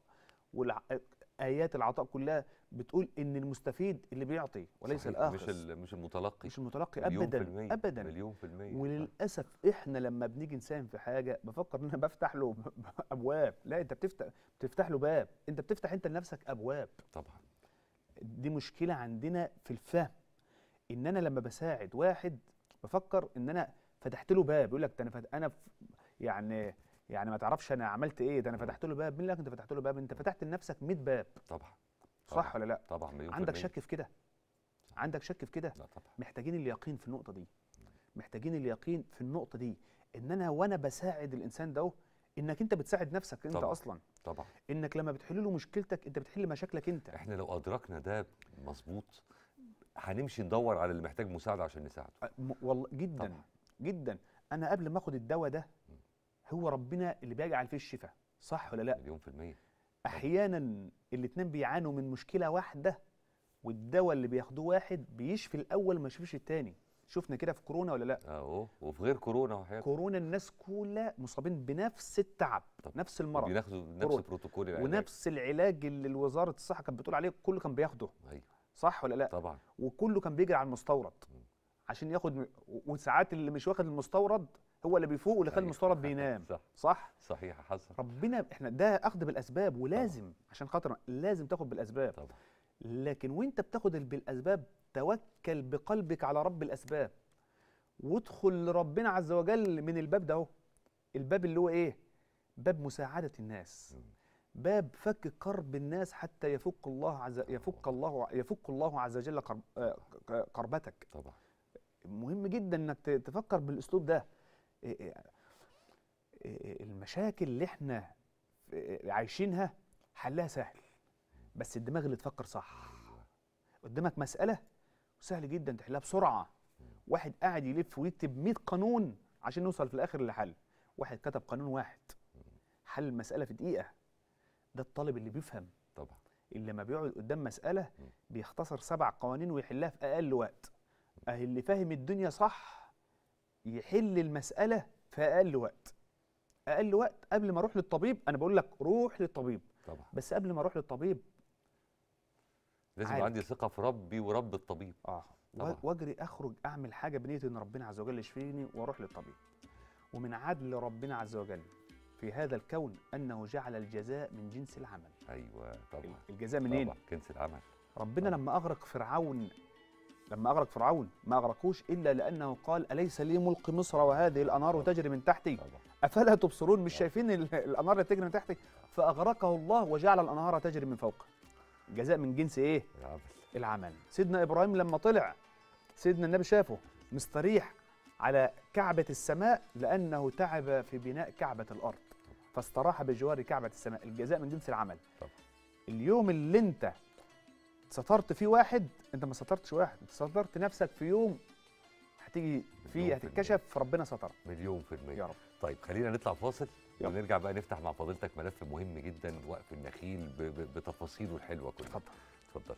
وايات العطاء كلها بتقول ان المستفيد اللي بيعطي وليس صحيح، الاخر مش ال- مش المتلقي مش المتلقي مليون ابدا في المية ابدا مليون في المية وللاسف احنا لما بنيجي نساهم في حاجه بفكر ان انا بفتح له ابواب لا انت بتفتح بتفتح له باب انت بتفتح انت لنفسك ابواب طبعا دي مشكله عندنا في الفهم ان انا لما بساعد واحد بفكر ان انا فتحت له باب يقول لك ده انا فت... انا ف... يعني يعني ما تعرفش انا عملت ايه ده انا فتحت له باب مين اللي قال لك انت فتحت له باب انت فتحت لنفسك 100 باب طبعا صح ولا لا طبعا مليون في عندك المية. شك في كده عندك شك في كده لا طبعا محتاجين اليقين في النقطه دي محتاجين اليقين في النقطه دي ان انا وانا بساعد الانسان ده انك انت بتساعد نفسك انت طبعاً. اصلا طبعا انك لما بتحل له مشكلتك انت بتحل مشاكلك انت احنا لو ادركنا ده مظبوط هنمشي ندور على اللي محتاج مساعده عشان نساعده م- والله جدا طبعاً. جدا انا قبل ما اخد الدواء ده هو ربنا اللي بيجعل فيه الشفاء صح ولا لا مليون في المية احيانا الاتنين بيعانوا من مشكله واحده والدواء اللي بياخدوه واحد بيشفي الاول ما يشفيش التاني شفنا كده في كورونا ولا لا اهو وفي غير كورونا وحياتك كورونا الناس كلها مصابين بنفس التعب نفس المرض بياخدوا نفس كورونا. بروتوكول العلاج ونفس العلاج اللي وزاره الصحه كانت بتقول عليه كله كان بياخده ايوه صح ولا لا طبعا وكله كان بيجري على المستورد عشان ياخد م- وساعات اللي مش واخد المستورد هو اللي بيفوق واللي خد أيوة. المستورد بينام صح صح صحيح حصل ربنا احنا ده اخذ بالاسباب ولازم عشان خاطر لازم تاخد بالاسباب طبعا لكن وانت بتاخد ال- بالاسباب توكل بقلبك على رب الاسباب وادخل لربنا عز وجل من الباب ده اهو الباب اللي هو ايه باب مساعدة الناس باب فك كرب الناس حتى يفك الله عز يفك الله يفك الله عز وجل كرب آه، ك- كربتك طبعا مهم جدا انك ت- تفكر بالاسلوب ده إيه إيه إيه المشاكل اللي احنا إيه عايشينها حلها سهل بس الدماغ اللي تفكر صح قدامك مسألة سهل جدا تحلها بسرعة واحد قاعد يلف ويكتب 100 قانون عشان نوصل في الآخر لحل واحد كتب قانون واحد حل المسألة في دقيقة ده الطالب اللي بيفهم طبعا اللي لما بيقعد قدام مسألة بيختصر سبع قوانين ويحلها في أقل وقت أهي اللي فاهم الدنيا صح يحل المسألة في أقل وقت أقل وقت قبل ما أروح للطبيب أنا بقول لك روح للطبيب طبعا بس قبل ما أروح للطبيب لازم يبقى عالج. عندي ثقه في ربي ورب الطبيب اه طبعا. واجري اخرج اعمل حاجه بنيه ان ربنا عز وجل يشفيني واروح للطبيب ومن عدل ربنا عز وجل في هذا الكون انه جعل الجزاء من جنس العمل ايوه طبعا الجزاء منين طبعا كنس العمل ربنا لما اغرق فرعون لما اغرق فرعون ما اغرقوش الا لانه قال اليس لي ملك مصر وهذه الانهار تجري من تحتي افلا تبصرون مش شايفين ال- الانهار اللي تجري من تحتي فاغرقه الله وجعل الانهار تجري من فوقه الجزاء من جنس ايه العمل العمل سيدنا ابراهيم لما طلع سيدنا النبي شافه مستريح على كعبة السماء لأنه تعب في بناء كعبة الأرض فاستراح بجوار كعبة السماء الجزاء من جنس العمل اليوم اللي انت سترت فيه واحد انت ما سترتش واحد انت سترت نفسك في يوم هتيجي فيه مليون في هتتكشف ربنا سترك مليون في المية يا رب طيب خلينا نطلع فاصل ونرجع بقى نفتح مع فضيلتك ملف مهم جدا وقف النخيل ب- ب- بتفاصيله الحلوه كلها اتفضل اتفضل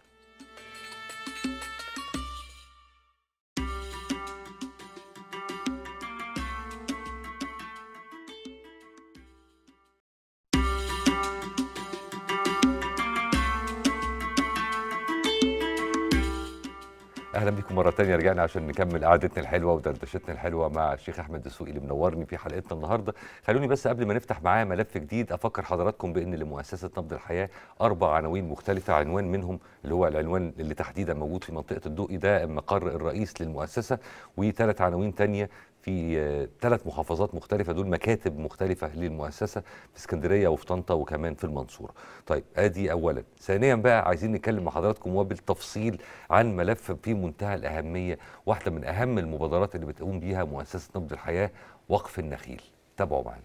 اهلا بكم مره تانية رجعنا عشان نكمل قعدتنا الحلوه ودردشتنا الحلوه مع الشيخ احمد دسوقي اللي منورني في حلقتنا النهارده خلوني بس قبل ما نفتح معاه ملف جديد افكر حضراتكم بان لمؤسسه نبض الحياه اربع عناوين مختلفه عنوان منهم اللي هو العنوان اللي تحديدا موجود في منطقه الدقي ده مقر الرئيس للمؤسسه وثلاث عناوين تانية في ثلاث محافظات مختلفة دول مكاتب مختلفة للمؤسسة في اسكندرية وفي طنطا وكمان في المنصورة طيب ادي اولا ثانيا بقى عايزين نتكلم مع حضراتكم وبالتفصيل عن ملف في منتهى الأهمية واحدة من أهم المبادرات اللي بتقوم بيها مؤسسة نبض الحياة وقف النخيل تابعوا معنا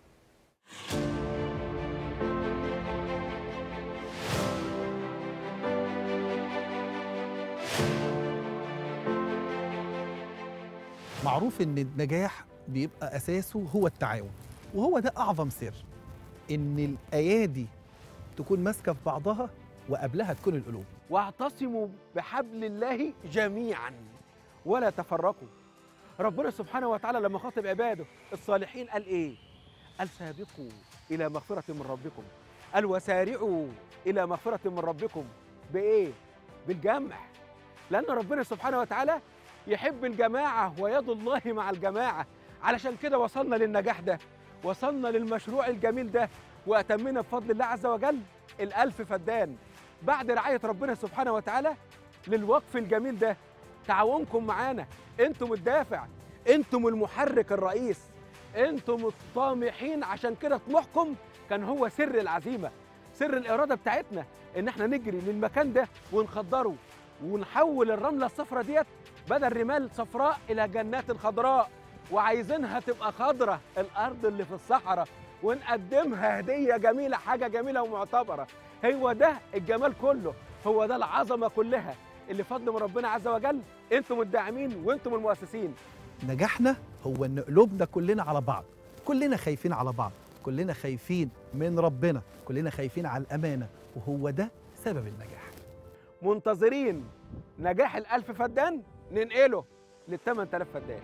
معروف ان النجاح بيبقى اساسه هو التعاون وهو ده اعظم سر ان الايادي تكون ماسكه في بعضها وقبلها تكون القلوب واعتصموا بحبل الله جميعا ولا تفرقوا ربنا سبحانه وتعالى لما خاطب عباده الصالحين قال ايه قال سابقوا الى مغفره من ربكم قال وسارعوا الى مغفره من ربكم بايه بالجمع لان ربنا سبحانه وتعالى يحب الجماعه ويد الله مع الجماعه علشان كده وصلنا للنجاح ده وصلنا للمشروع الجميل ده واتمنا بفضل الله عز وجل الألف فدان بعد رعاية ربنا سبحانه وتعالى للوقف الجميل ده تعاونكم معانا انتم الدافع انتم المحرك الرئيس انتم الطامحين عشان كده طموحكم كان هو سر العزيمة سر الإرادة بتاعتنا ان احنا نجري للمكان ده ونخضره ونحول الرملة الصفراء ديت بدل رمال صفراء إلى جنات خضراء وعايزينها تبقى خضرة الأرض اللي في الصحراء ونقدمها هدية جميلة حاجة جميلة ومعتبرة هو ده الجمال كله هو ده العظمة كلها اللي فضل من ربنا عز وجل انتم الداعمين وانتم المؤسسين نجاحنا هو ان قلوبنا كلنا على بعض كلنا خايفين على بعض كلنا خايفين من ربنا كلنا خايفين على الامانه وهو ده سبب النجاح منتظرين نجاح الألف فدان ننقله لل 8000 فدان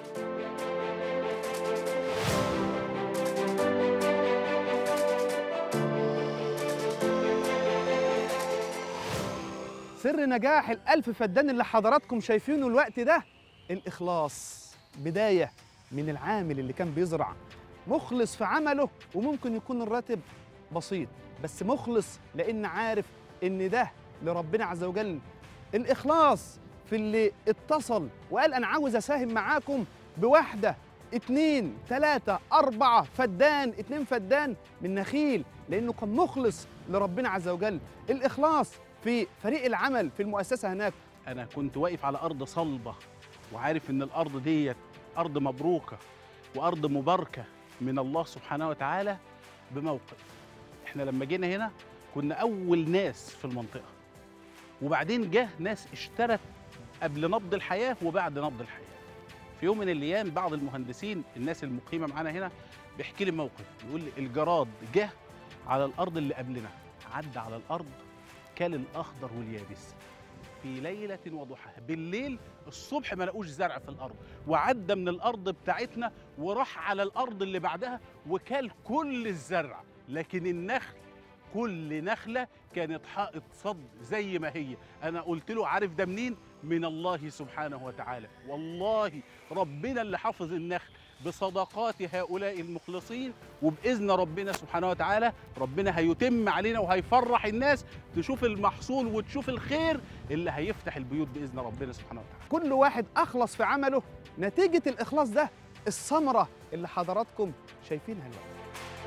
سر نجاح الألف فدان اللي حضراتكم شايفينه الوقت ده الإخلاص بداية من العامل اللي كان بيزرع مخلص في عمله وممكن يكون الراتب بسيط بس مخلص لأن عارف إن ده لربنا عز وجل الإخلاص في اللي اتصل وقال أنا عاوز أساهم معاكم بواحدة اتنين تلاتة أربعة فدان اتنين فدان من نخيل لأنه كان مخلص لربنا عز وجل الإخلاص في فريق العمل في المؤسسة هناك انا كنت واقف على ارض صلبه وعارف ان الارض ديت ارض مبروكه وارض مباركه من الله سبحانه وتعالى بموقف احنا لما جينا هنا كنا اول ناس في المنطقه وبعدين جه ناس اشترت قبل نبض الحياه وبعد نبض الحياه في يوم من الايام بعض المهندسين الناس المقيمه معانا هنا بيحكي لي موقف يقول لي الجراد جه على الارض اللي قبلنا عدى على الارض كل الاخضر واليابس في ليلة وضحاها بالليل الصبح ما لقوش زرع في الأرض وعدى من الأرض بتاعتنا وراح على الأرض اللي بعدها وكل كل الزرع لكن النخل كل نخلة كانت حائط صد زي ما هي أنا قلت له عارف ده منين؟ من الله سبحانه وتعالى والله ربنا اللي حافظ النخل بصدقات هؤلاء المخلصين وبإذن ربنا سبحانه وتعالى ربنا هيتم علينا وهيفرح الناس تشوف المحصول وتشوف الخير اللي هيفتح البيوت بإذن ربنا سبحانه وتعالى كل واحد أخلص في عمله نتيجة الإخلاص ده الثمرة اللي حضراتكم شايفينها الوقت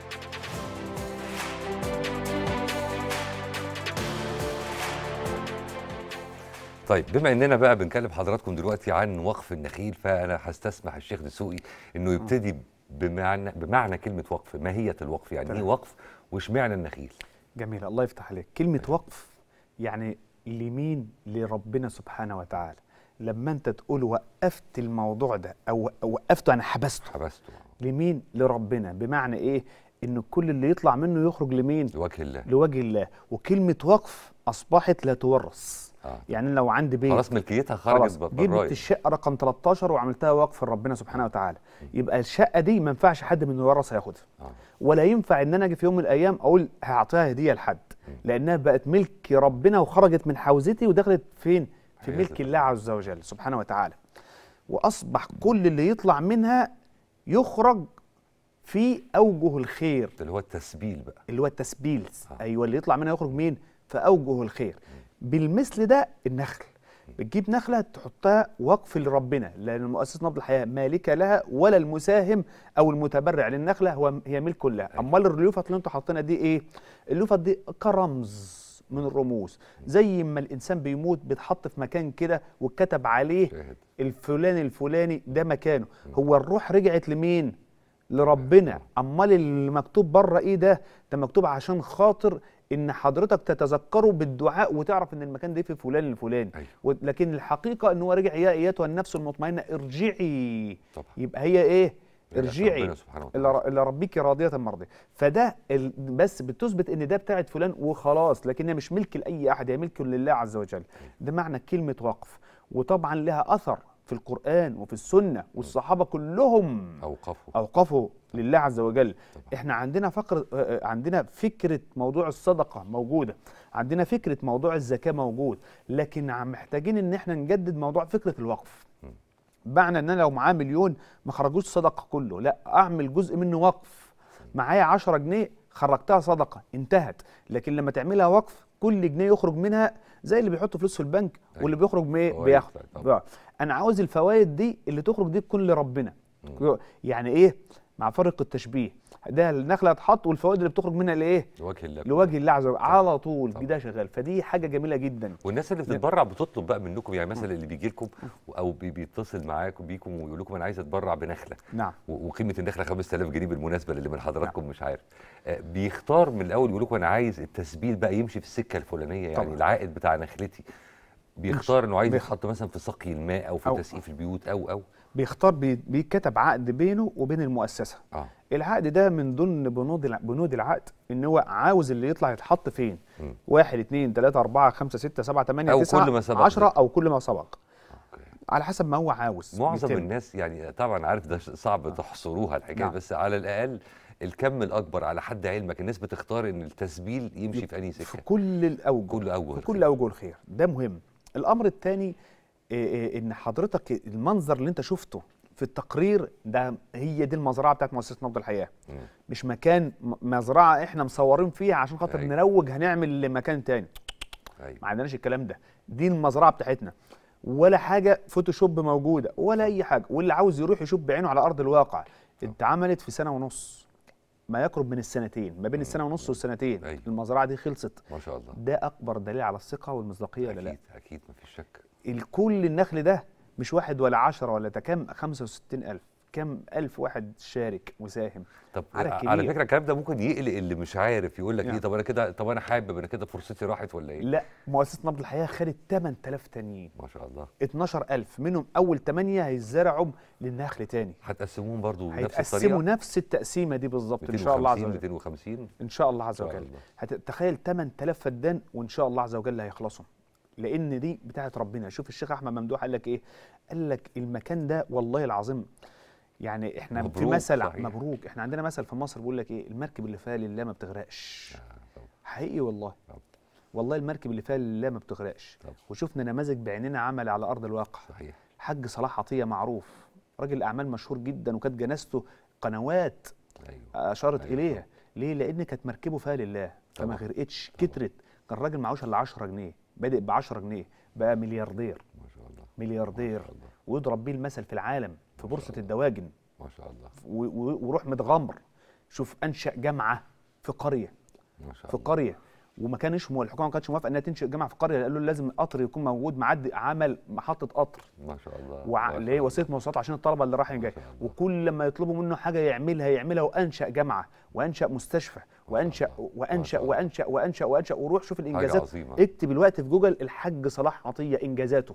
طيب بما اننا بقى بنكلم حضراتكم دلوقتي عن وقف النخيل فانا هستسمح الشيخ دسوقي انه يبتدي بمعنى بمعنى كلمه وقف ماهيه الوقف يعني ايه تمام. وقف واشمعنى النخيل جميل الله يفتح عليك كلمة وقف يعني لمين لربنا سبحانه وتعالى لما انت تقول وقفت الموضوع ده او أو وقفته انا حبسته حبسته لمين لربنا بمعنى ايه ان كل اللي يطلع منه يخرج لمين لوجه الله لوجه الله وكلمة وقف اصبحت لا تورث آه. يعني لو عندي بيت خلاص ملكيتها خرجت خلاص ب- جبت بالراي. الشقه رقم 13 وعملتها وقف لربنا سبحانه وتعالى يبقى الشقه دي ما ينفعش حد من الورثه ياخدها ولا ينفع ان انا اجي في يوم من الايام اقول هعطيها هديه لحد لانها بقت ملك ربنا وخرجت من حوزتي ودخلت فين في ملك الله عز وجل سبحانه وتعالى واصبح كل اللي يطلع منها يخرج في اوجه الخير اللي هو التسبيل بقى اللي هو التسبيل ايوه اللي يطلع منها يخرج مين في اوجه الخير بالمثل ده النخل بتجيب نخله تحطها وقف لربنا لان مؤسسه نبض الحياه مالكه لها ولا المساهم او المتبرع للنخله هو هي ملك لها امال الريوفه اللي انتوا حاطينها دي ايه اللوفه دي كرمز من الرموز زي ما الانسان بيموت بيتحط في مكان كده واتكتب عليه الفلان الفلاني ده مكانه هو الروح رجعت لمين لربنا امال اللي مكتوب بره ايه ده ده مكتوب عشان خاطر ان حضرتك تتذكره بالدعاء وتعرف ان المكان ده في فلان الفلاني و- لكن الحقيقه ان هو رجع يا ايتها النفس المطمئنه ارجعي طبعا. يبقى هي ايه رجعت ارجعي ربنا سبحانه اللي ر- اللي ربيك راضيه مرضيه فده ال- بس بتثبت ان ده بتاعت فلان وخلاص لكن هي مش ملك لاي احد هي ملك لله عز وجل ده معنى كلمه وقف وطبعا لها اثر في القران وفي السنه والصحابه كلهم اوقفوا اوقفوا لله عز وجل احنا عندنا فقر آه، آه، عندنا فكره موضوع الصدقه موجوده عندنا فكره موضوع الزكاه موجود لكن عم محتاجين ان احنا نجدد موضوع فكره الوقف معنى ان انا لو معايا مليون ما خرجوش صدقه كله لا اعمل جزء منه وقف معايا 10 جنيه خرجتها صدقه انتهت لكن لما تعملها وقف كل جنيه يخرج منها زي اللي بيحط فلوس في البنك واللي بيخرج بايه فوائد بياخد طبعاً. بقى. انا عاوز الفوائد دي اللي تخرج دي تكون لربنا يعني ايه مع فرق التشبيه ده النخله هتحط والفوائد اللي بتخرج منها لايه لوجه الله لوجه الله عز وجل على طول ده شغال فدي حاجه جميله جدا والناس اللي بتتبرع بتطلب بقى منكم يعني مثلا اللي بيجي لكم او بي- بيتصل معاكم بيكم ويقول لكم انا عايز اتبرع بنخله نعم و- وقيمه النخله 5000 جنيه بالمناسبه للي من حضراتكم مش عارف آه، بيختار من الاول يقول لكم انا عايز التسبيل بقى يمشي في السكه الفلانيه يعني طبعاً. العائد بتاع نخلتي بيختار انه عايز بيخ- يتحط مثلا في سقي الماء او في أو- تسقيف البيوت او او بيختار بي- بيتكتب عقد بينه وبين المؤسسه اه العقد ده من ضمن بنود الع- بنود العقد ان هو عاوز اللي يطلع يتحط فين مم. واحد اتنين تلاته اربعه خمسه سته سبعه تمانيه أو تسعه كل ما سبق عشره ذكر. او كل ما سبق على حسب ما هو عاوز معظم بيتم. الناس يعني طبعا عارف ده صعب تحصروها الحكايه نعم. بس على الاقل الكم الاكبر على حد علمك الناس بتختار ان التسبيل يمشي في انهي سكه كل الاوجه كل اوجه في كل اوجه الخير ده مهم الامر الثاني ان حضرتك المنظر اللي انت شفته في التقرير ده هي دي المزرعه بتاعت مؤسسه نبض الحياه مم. مش مكان م- مزرعه احنا مصورين فيها عشان خاطر أيوة. نروج هنعمل لمكان تاني أيوة. ما عندناش الكلام ده دي المزرعه بتاعتنا ولا حاجه فوتوشوب موجوده ولا اي حاجه واللي عاوز يروح يشوف بعينه على ارض الواقع اتعملت في سنه ونص ما يقرب من السنتين ما بين السنه ونص والسنتين أيوة. المزرعه دي خلصت ما شاء الله ده اكبر دليل على الثقه والمصداقيه ولا لا اكيد اكيد مفيش شك الكل النخل ده مش واحد ولا عشرة ولا ده كام 65000 كام ألف واحد شارك وساهم طب عدد على كبير. فكره الكلام ده ممكن يقلق اللي مش عارف يقول لك يعني. ايه طب انا كده طب انا حابب انا كده فرصتي راحت ولا ايه لا مؤسسه نبض الحياه خدت 8000 تانيين ما شاء الله 12000 منهم اول 8 هيزرعوا للنخل تاني هتقسموهم برضو نفس هيتقسموا الطريقه نفس التقسيمه دي بالظبط ان شاء الله عز 250 وجل 250 ان شاء الله عز إن شاء وجل الله. هتتخيل 8000 فدان وان شاء الله عز وجل هيخلصوا لان دي بتاعت ربنا شوف الشيخ احمد ممدوح قال لك ايه قال لك المكان ده والله العظيم يعني احنا في مبروك، مثل صحيح. مبروك احنا عندنا مثل في مصر بيقول لك ايه المركب اللي فيها لله ما بتغرقش حقيقي والله والله المركب اللي فيها لله ما بتغرقش وشفنا نماذج بعيننا عمل على ارض الواقع صحيح حاج صلاح عطيه معروف راجل اعمال مشهور جدا وكانت جنازته قنوات أيوة. اشارت أيوة. اليها ليه لان كانت مركبه فيها لله فما طبعا. غرقتش كترت كان الراجل معهوش الا 10 جنيه بادئ ب 10 جنيه بقى ملياردير ما شاء الله ملياردير ويضرب بيه المثل في العالم في بورصه الدواجن ما شاء الله و- و- وروح متغمر شوف انشا جامعه في قريه ما شاء في قريه وما كانش مو الحكومه ما كانتش موافقه انها تنشئ جامعه في قريه قالوا لازم قطر يكون موجود معدي عمل محطه قطر ما شاء الله وع- ما اللي شاء هي وسيله مواصلات عشان الطلبه اللي رايحين جاي وكل لما يطلبوا منه حاجه يعملها يعملها وانشا جامعه وانشا مستشفى وانشا وانشا وانشا وانشا وانشا وروح شوف الانجازات عظيمة. اكتب الوقت في جوجل الحاج صلاح عطيه انجازاته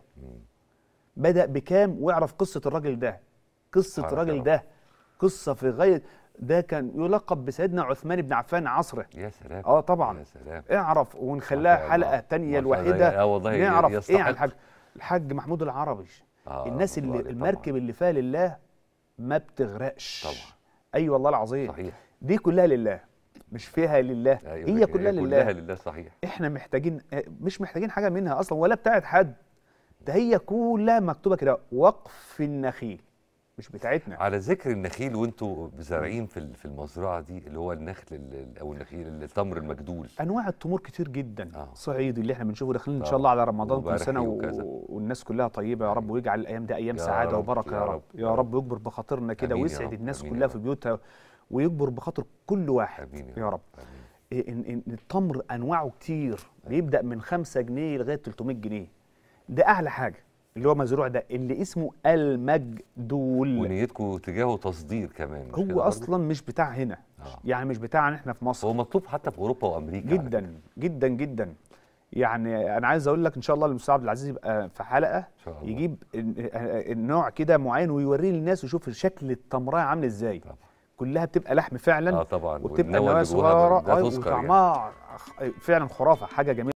بدا بكام واعرف قصه الراجل ده قصه حركة الراجل بقى. ده قصه في غايه ده كان يلقب بسيدنا عثمان بن عفان عصره يا سلام اه طبعا يا سلام اعرف ونخليها حلقه تانية ما شاء الله. الوحيده آه والله نعرف ايه يستحق. عن الحاج الحاج محمود العربي آه، الناس الله اللي عليه المركب اللي فيها لله ما بتغرقش طبعا اي والله العظيم صحيح دي كلها لله مش فيها لله أيوة هي ده كلها لله كلها لله صحيح احنا محتاجين آه، مش محتاجين حاجه منها اصلا ولا بتاعت حد ده هي كلها مكتوبه كده وقف النخيل مش بتاعتنا على ذكر النخيل وانتوا زارعين في ال- في المزرعه دي اللي هو النخل ال- او النخيل التمر المجدول انواع التمور كتير جدا آه. صعيدي اللي احنا بنشوفه داخلين ان آه. شاء الله على رمضان كل وبرحي سنه و... وكذا. والناس كلها طيبه يا رب ويجعل الايام دي ايام يا سعاده رب، وبركه يا يا رب، رب يا يا رب يكبر بخاطرنا كده آمين يا ويسعد رب، الناس آمين يا كلها رب. في بيوتها ويكبر بخاطر كل واحد آمين يا رب إيه إن إن التمر انواعه كتير بيبدا من 5 جنيه لغايه 300 جنيه ده اعلى حاجه اللي هو مزروع ده اللي اسمه المجدول ونيتكم تجاهه تصدير كمان مش كده هو برضو؟ اصلا مش بتاع هنا يعني مش بتاعنا احنا في مصر هو مطلوب حتى في اوروبا وامريكا على جدا جدا جدا يعني انا عايز اقول لك ان شاء الله المستر عبد العزيز يبقى في حلقه شاء الله. يجيب ال- النوع كده معين ويوريه للناس ويشوف شكل التمرايه عامل ازاي طبعا. كلها بتبقى لحم فعلا اه طبعا وبتبقى والنوى نوايا اللي جواها صغيره ده أيوة، تذكر يعني. وطعمها فعلا خرافه حاجه جميله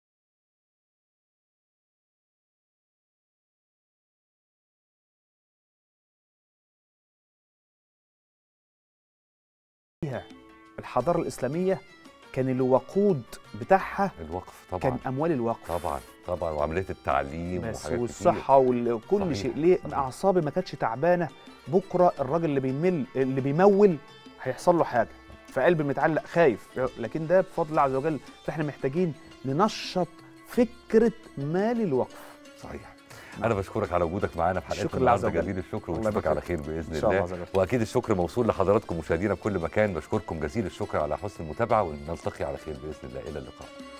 فيها الحضاره الاسلاميه كان الوقود بتاعها الوقف طبعا كان اموال الوقف طبعا طبعا وعمليه التعليم بس وحاجات والصحه وكل صحيح، شيء ليه اعصابي ما كانتش تعبانه بكره الراجل اللي بيمل اللي بيمول هيحصل له حاجه فقلبي متعلق خايف لكن ده بفضل الله عز وجل فاحنا محتاجين ننشط فكره مال الوقف صحيح انا بشكرك على وجودك معانا في حلقتنا شكرا لله عز النهارده وجل. جزيل الشكر الله ونشوفك يبارك على فيك. خير باذن إن شاء الله الله عز وجل. واكيد الشكر موصول لحضراتكم مشاهدينا في كل مكان بشكركم جزيل الشكر على حسن المتابعه ونلتقي على خير باذن الله الى اللقاء